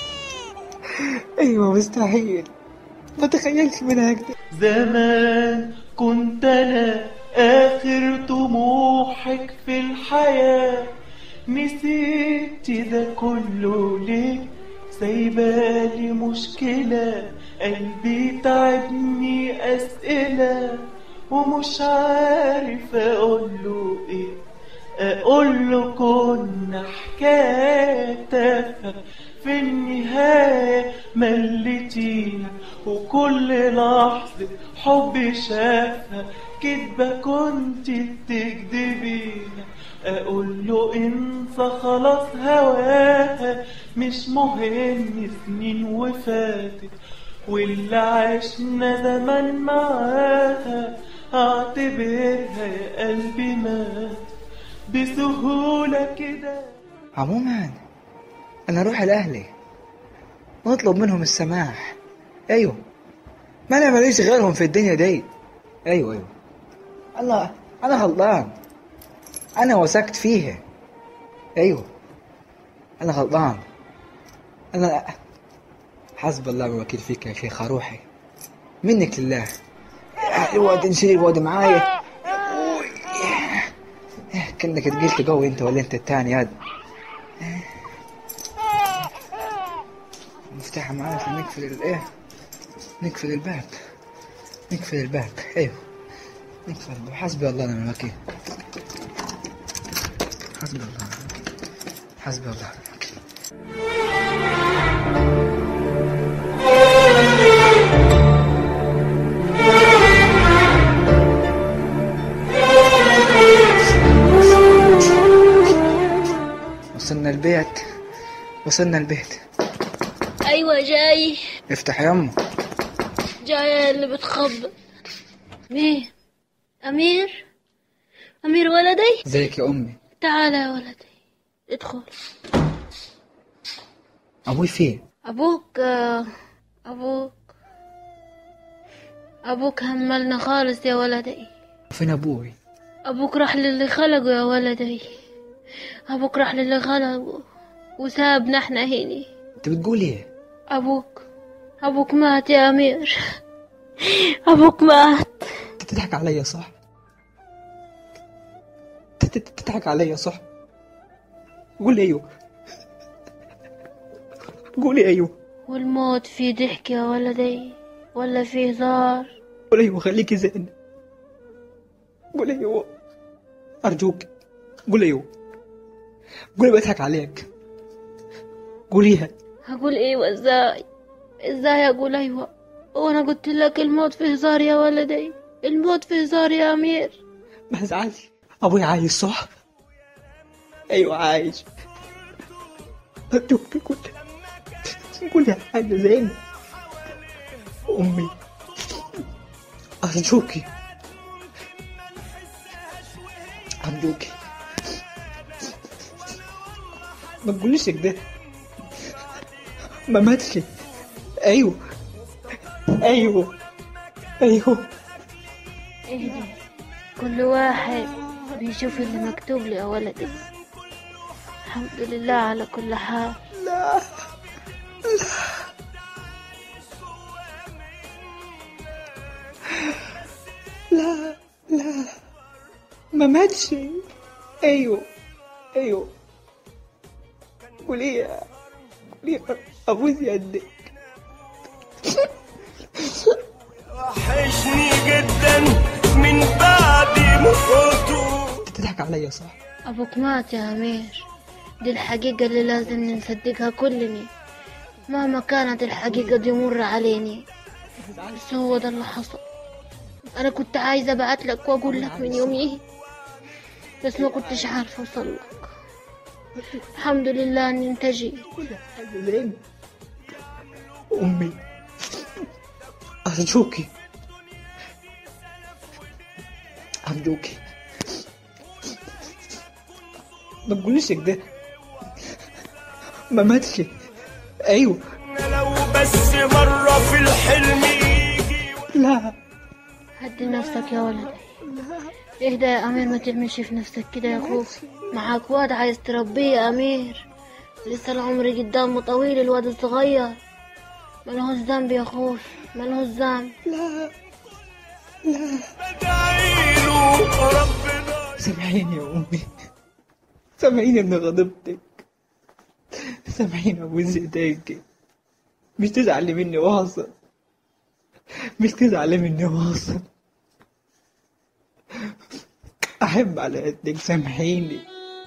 J: ايوه مستحيل ما تخيلش منها كده
H: زمان كنت انا اخر طموحك في الحياة نسيت ده كله ليه سايبالي مشكلة قلبي تعبني اسئلة ومش عارف اقوله ايه اقول له كنا حكاية تافهة في النهاية مليتينا وكل لحظة حب شافها كدبة كنت بتكدبينا اقول له انسى خلاص هواها مش مهم سنين وفاتت واللي عشنا زمان معاها اعتبرها يا قلبي مات بسهولة كده
J: عموما انا اروح لاهلي واطلب منهم السماح ايوه ما انا ماليش غيرهم في الدنيا دي ايوه ايوه الله انا غلطان انا وثقت فيها ايوه انا غلطان انا حسب الله الوكيل فيك يا شيخ روحي منك لله الواد نشيل الواد معايا كأنك تقلت قوي انت ولا انت التاني هذا مفتاح معايا عشان نقفل الايه نقفل الباب نقفل الباب ايوه نقفل الباب حسبي الله ونعم الوكيل حسبي الله ونعم الوكيل حسبي الله ونعم الوكيل وصلنا البيت وصلنا البيت
A: أيوة جاي
J: افتح يا امه
A: جاية اللي بتخبط مين أمير أمير ولدي
J: ازيك يا امي
A: تعال يا ولدي ادخل
J: ابوي فين
A: أبوك آه، أبوك أبوك هملنا خالص يا ولدي
J: فين ابوي
A: أبوك راح للي خلقه يا ولدي أبوك راح للي خلقه وسابنا احنا هنا
J: انت بتقول ايه
A: أبوك أبوك مات يا أمير أبوك مات
G: انت تضحك عليا صح انت تت- تضحك عليا صح قول ايوه قولي ايوه
A: والموت فيه ضحك يا ولدي ولا فيه هزار
G: قول ايوه خليكي زين قول ايوه ارجوك قول ايوه قولي بضحك عليك قوليها
A: هقول ايوه ازاي ازاي اقول ايوه وانا قلت لك الموت في هزار يا ولدي الموت في هزار يا امير
G: ما تزعلش ابوي عايش صح ايوه عايش ارجوك قول قولي حاجه زين امي ارجوكي ارجوكي ما تقوليش كده ما ماتش ايوه ايوه ايوه
A: اهدي كل واحد بيشوف اللي مكتوب له يا ولدي الحمد لله على كل حال
G: لا لا لا ما ماتش ايوه ايوه قولي قولي ابوس يدك
H: وحشني جدا من بعد موته
G: انت تضحك عليا صح
A: ابوك مات يا امير دي الحقيقة اللي لازم نصدقها كلنا مهما كانت الحقيقة دي مرة علينا بس هو ده اللي حصل انا كنت عايزة ابعت لك واقول لك من يوميه بس ما كنتش عارفة اوصل لك الحمد لله ان انت جيت
G: زين امي ارجوكي ارجوكي ما تقوليش كده ما ماتش ايوه
H: لو بس مرة في الحلم يجي
G: لا
A: هدي نفسك يا ولدي اهدى يا امير ما تعملش في نفسك كده يا اخوك معاك واد عايز تربيه يا امير لسه العمر قدامه طويل الواد الصغير ملهوش ذنب يا اخوي ملهوش ذنب
G: لا لا
H: بدعيله ربنا
G: سامحيني يا امي سامحيني ان غضبتك سامحيني ابو ايديك مش تزعلي مني واصل مش تزعلي مني واصل احب على قدك سامحيني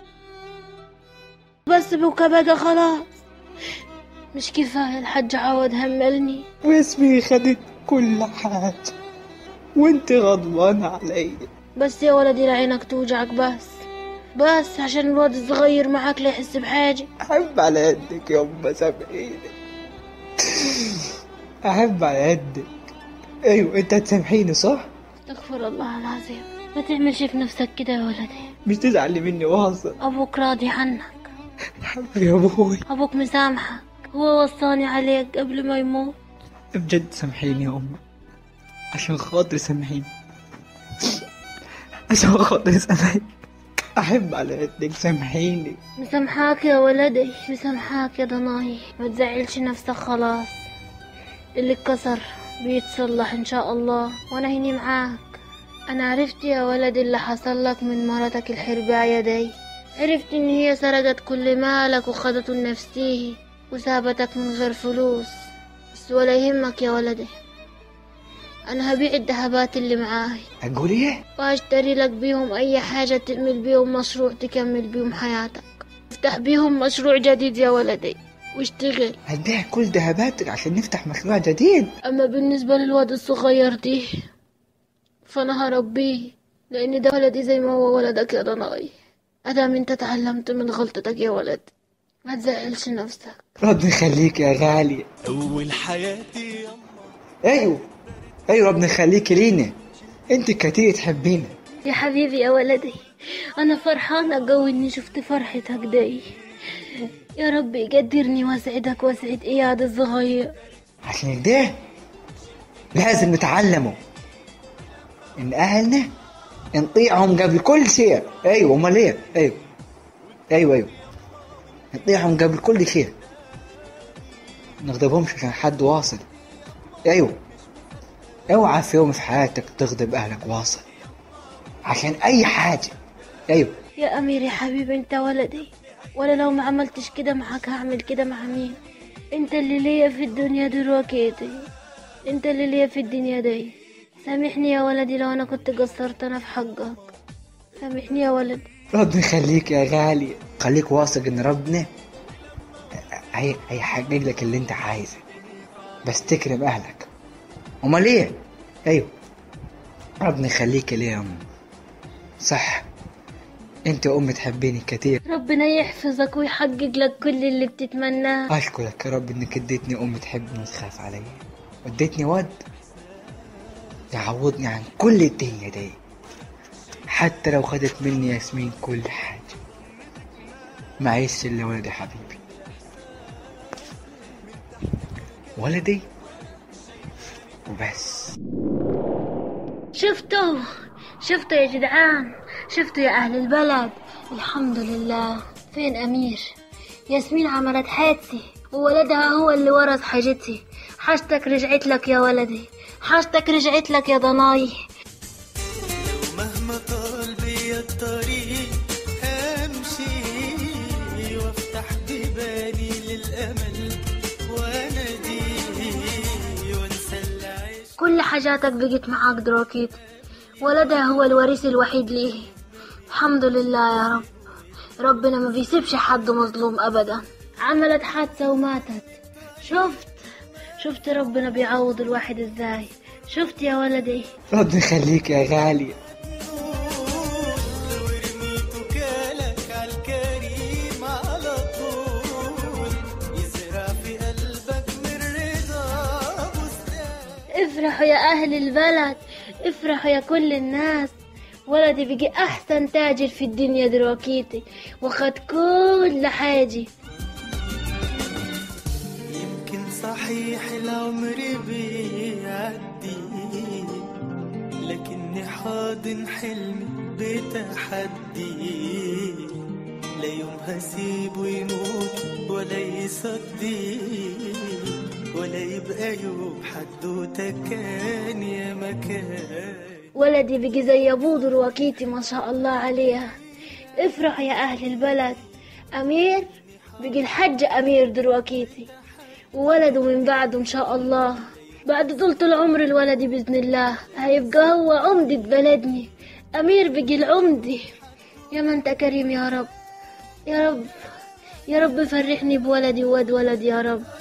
A: بس بكى بقى خلاص مش كفاية الحاج عوض هملني
G: واسمي خدت كل حاجة وانت غضبانة عليا
A: بس يا ولدي لعينك توجعك بس بس عشان الواد الصغير معاك لا يحس بحاجة
G: احب على قدك يا ام سامحيني احب على قدك ايوه انت هتسامحيني صح
A: استغفر الله العظيم ما تعملش في نفسك كده يا ولدي
G: مش تزعلي مني واصل
A: ابوك راضي عنك
G: حبيبي يا ابوي
A: ابوك مسامحك هو وصاني عليك قبل ما يموت
G: بجد سامحيني يا أمي عشان خاطري سامحيني عشان خاطري سامحيني أحب على قدك سامحيني
A: مسامحاك يا ولدي مسامحاك يا ضناي ما تزعلش نفسك خلاص اللي اتكسر بيتصلح ان شاء الله وانا هني معاك انا عرفت يا ولدي اللي حصل لك من مرتك الحرباية دي عرفت ان هي سرقت كل مالك وخدته لنفسيه وسابتك من غير فلوس بس ولا يهمك يا ولدي انا هبيع الذهبات اللي معاي
J: هتقول ايه؟
A: واشتري لك بيهم اي حاجة تعمل بيهم مشروع تكمل بيهم حياتك افتح بيهم مشروع جديد يا ولدي واشتغل
J: هتبيع كل ذهباتك عشان نفتح مشروع جديد
A: أما بالنسبة للواد الصغير دي فأنا هربيه لأن ده ولدي زي ما هو ولدك يا ضناي أدام أنت تعلمت من غلطتك يا ولد ما تزعلش نفسك
J: ربنا يخليك يا غالية
H: أول حياتي
J: ايوه ايوه ربنا يخليك لينا انت كتير تحبينا
A: يا حبيبي يا ولدي أنا فرحانة قوي إني شفت فرحتك دي يا رب يقدرني واسعدك واسعد إياد الصغير
J: عشان كده لازم نتعلموا ان اهلنا نطيعهم قبل كل شيء ايوه امال ايه ايوه ايوه ايوه نطيعهم قبل كل شيء نغضبهمش عشان حد واصل ايوه اوعى في يوم في حياتك تغضب اهلك واصل عشان اي حاجه ايوه
A: يا أمير يا حبيبي أنت ولدي ولا لو ما عملتش كده معاك هعمل كده مع مين أنت اللي ليا في الدنيا دلوقتي أنت اللي ليا في الدنيا دي سامحني يا ولدي لو أنا كنت قصرت أنا في حقك سامحني يا ولد
J: ربنا يخليك يا غالي خليك واثق ان ربنا هي هيحقق لك اللي انت عايزه بس تكرم اهلك امال ايه ايوه ربنا يخليك ليه يا ام صح انت ام تحبيني كتير
A: ربنا يحفظك ويحقق لك كل اللي بتتمناه
J: اشكرك يا رب انك اديتني ام تحبني وتخاف عليا واديتني واد يعوضني عن كل الدنيا دي حتى لو خدت مني ياسمين كل حاجة معيش إلا ولدي حبيبي ولدي وبس
A: شفتوا شفتوا يا جدعان شفتوا يا أهل البلد الحمد لله فين أمير ياسمين عملت حادثة وولدها هو اللي ورث حاجتي حاجتك رجعت لك يا ولدي حاجتك رجعت لك يا ضناي
H: مهما طال بيا الطريق امشي وافتح بيباني للامل وانادي وانسى اللي عشت
A: كل حاجاتك بقت معاك دروكيت ولدها هو الوريث الوحيد ليه الحمد لله يا رب ربنا ما بيسيبش حد مظلوم ابدا عملت حادثة وماتت شفت شفت ربنا بيعوض الواحد ازاي شفت يا ولدي
J: ربنا يخليك يا غالي
H: ورميت وكالك عالكريم على طول يزرع في قلبك من رضا بستان
A: افرحوا يا أهل البلد افرحوا يا كل الناس ولدي بقي أحسن تاجر في الدنيا دلوقتي وخد كل حاجة
H: يمكن صحيح العمر بيعدي لكني حاضن حلمي بتحدي لا يوم هسيبه يموت ولا يصدي ولا يبقى يوم حدوته كان يا مكان
A: ولدي بقي زي أبوه دلوقتي ما شاء الله عليها افرحوا يا أهل البلد أمير بقي الحج أمير دلوقتي وولده من بعده إن شاء الله بعد طولة العمر الولدي بإذن الله هيبقى هو عمدة بلدني أمير بقي العمدة يا ما أنت كريم يا رب يا رب يا رب فرحني بولدي وود ولد يا رب